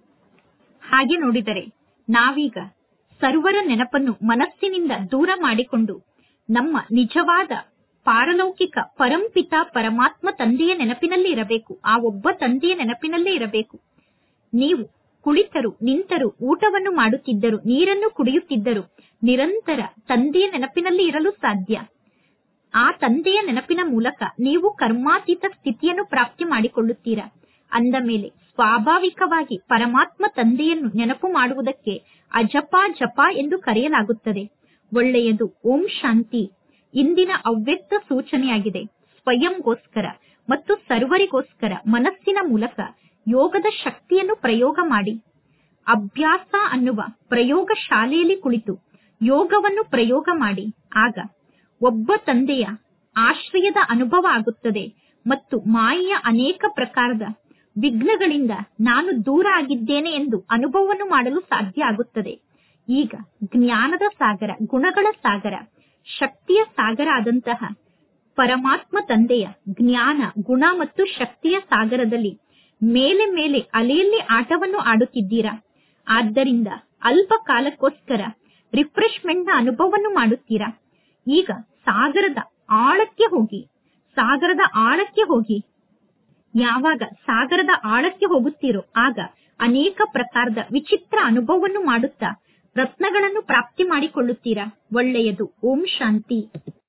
ಹಾಗೆ ನೋಡಿದರೆ ನಾವೀಗ ಸರ್ವರ ನೆನಪನ್ನು ಮನಸ್ಸಿನಿಂದ ದೂರ ಮಾಡಿಕೊಂಡು ನಮ್ಮ ನಿಜವಾದ ಪಾರಲೌಕಿಕ ಪರಂಪಿತ ಪರಮಾತ್ಮ ತಂದೆಯ ನೆನಪಿನಲ್ಲಿ ಇರಬೇಕು ಆ ಒಬ್ಬ ತಂದೆಯ ನೆನಪಿನಲ್ಲೇ ಇರಬೇಕು ನೀವು ಕುಳಿತರು ನಿಂತರು ಊಟವನ್ನು ಮಾಡುತ್ತಿದ್ದರು ನೀರನ್ನು ಕುಡಿಯುತ್ತಿದ್ದರು ನಿರಂತರ ತಂದೆಯ ನೆನಪಿನಲ್ಲಿ ಇರಲು ಸಾಧ್ಯ ಆ ತಂದೆಯ ನೆನಪಿನ ಮೂಲಕ ನೀವು ಕರ್ಮಾತೀತ ಸ್ಥಿತಿಯನ್ನು ಪ್ರಾಪ್ತಿ ಮಾಡಿಕೊಳ್ಳುತ್ತೀರಾ ಅಂದ ಮೇಲೆ ಸ್ವಾಭಾವಿಕವಾಗಿ ಪರಮಾತ್ಮ ತಂದೆಯನ್ನು ನೆನಪು ಮಾಡುವುದಕ್ಕೆ ಅಜಪ ಜಪ ಎಂದು ಕರೆಯಲಾಗುತ್ತದೆ ಒಳ್ಳೆಯದು ಓಂ ಶಾಂತಿ ಇಂದಿನ ಅವ್ಯಕ್ತ ಸೂಚನೆಯಾಗಿದೆ ಸ್ವಯಂಗೋಸ್ಕರ ಮತ್ತು ಸರ್ವರಿಗೋಸ್ಕರ ಮನಸ್ಸಿನ ಮೂಲಕ ಯೋಗದ ಶಕ್ತಿಯನ್ನು ಪ್ರಯೋಗ ಮಾಡಿ ಅಭ್ಯಾಸ ಅನ್ನುವ ಪ್ರಯೋಗ ಶಾಲೆಯಲ್ಲಿ ಕುಳಿತು ಯೋಗವನ್ನು ಪ್ರಯೋಗ ಮಾಡಿ ಆಗ ಒಬ್ಬ ತಂದೆಯ ಆಶ್ರಯದ ಅನುಭವ ಆಗುತ್ತದೆ ಮತ್ತು ಮಾಯೆಯ ಅನೇಕ ಪ್ರಕಾರದ ವಿಘ್ನಗಳಿಂದ ನಾನು ದೂರ ಆಗಿದ್ದೇನೆ ಎಂದು ಅನುಭವವನ್ನು ಮಾಡಲು ಸಾಧ್ಯ ಆಗುತ್ತದೆ ಈಗ ಜ್ಞಾನದ ಸಾಗರ ಗುಣಗಳ ಸಾಗರ ಶಕ್ತಿಯ ಸಾಗರ ಆದಂತಹ ಪರಮಾತ್ಮ ತಂದೆಯ ಜ್ಞಾನ ಗುಣ ಮತ್ತು ಶಕ್ತಿಯ ಸಾಗರದಲ್ಲಿ ಮೇಲೆ ಮೇಲೆ ಅಲೆಯಲ್ಲಿ ಆಟವನ್ನು ಆಡುತ್ತಿದ್ದೀರಾ ಆದ್ದರಿಂದ ಅಲ್ಪ ಕಾಲಕ್ಕೋಸ್ಕರ ರಿಫ್ರೆಶ್ಮೆಂಟ್ನ ಅನುಭವವನ್ನು ಮಾಡುತ್ತೀರಾ ಈಗ ಸಾಗರದ ಆಳಕ್ಕೆ ಹೋಗಿ ಸಾಗರದ ಆಳಕ್ಕೆ ಹೋಗಿ ಯಾವಾಗ ಸಾಗರದ ಆಳಕ್ಕೆ ಹೋಗುತ್ತೀರೋ ಆಗ ಅನೇಕ ಪ್ರಕಾರದ ವಿಚಿತ್ರ ಅನುಭವವನ್ನು ಮಾಡುತ್ತಾ ರತ್ನಗಳನ್ನು ಪ್ರಾಪ್ತಿ ಮಾಡಿಕೊಳ್ಳುತ್ತೀರಾ ಒಳ್ಳೆಯದು ಓಂ ಶಾಂತಿ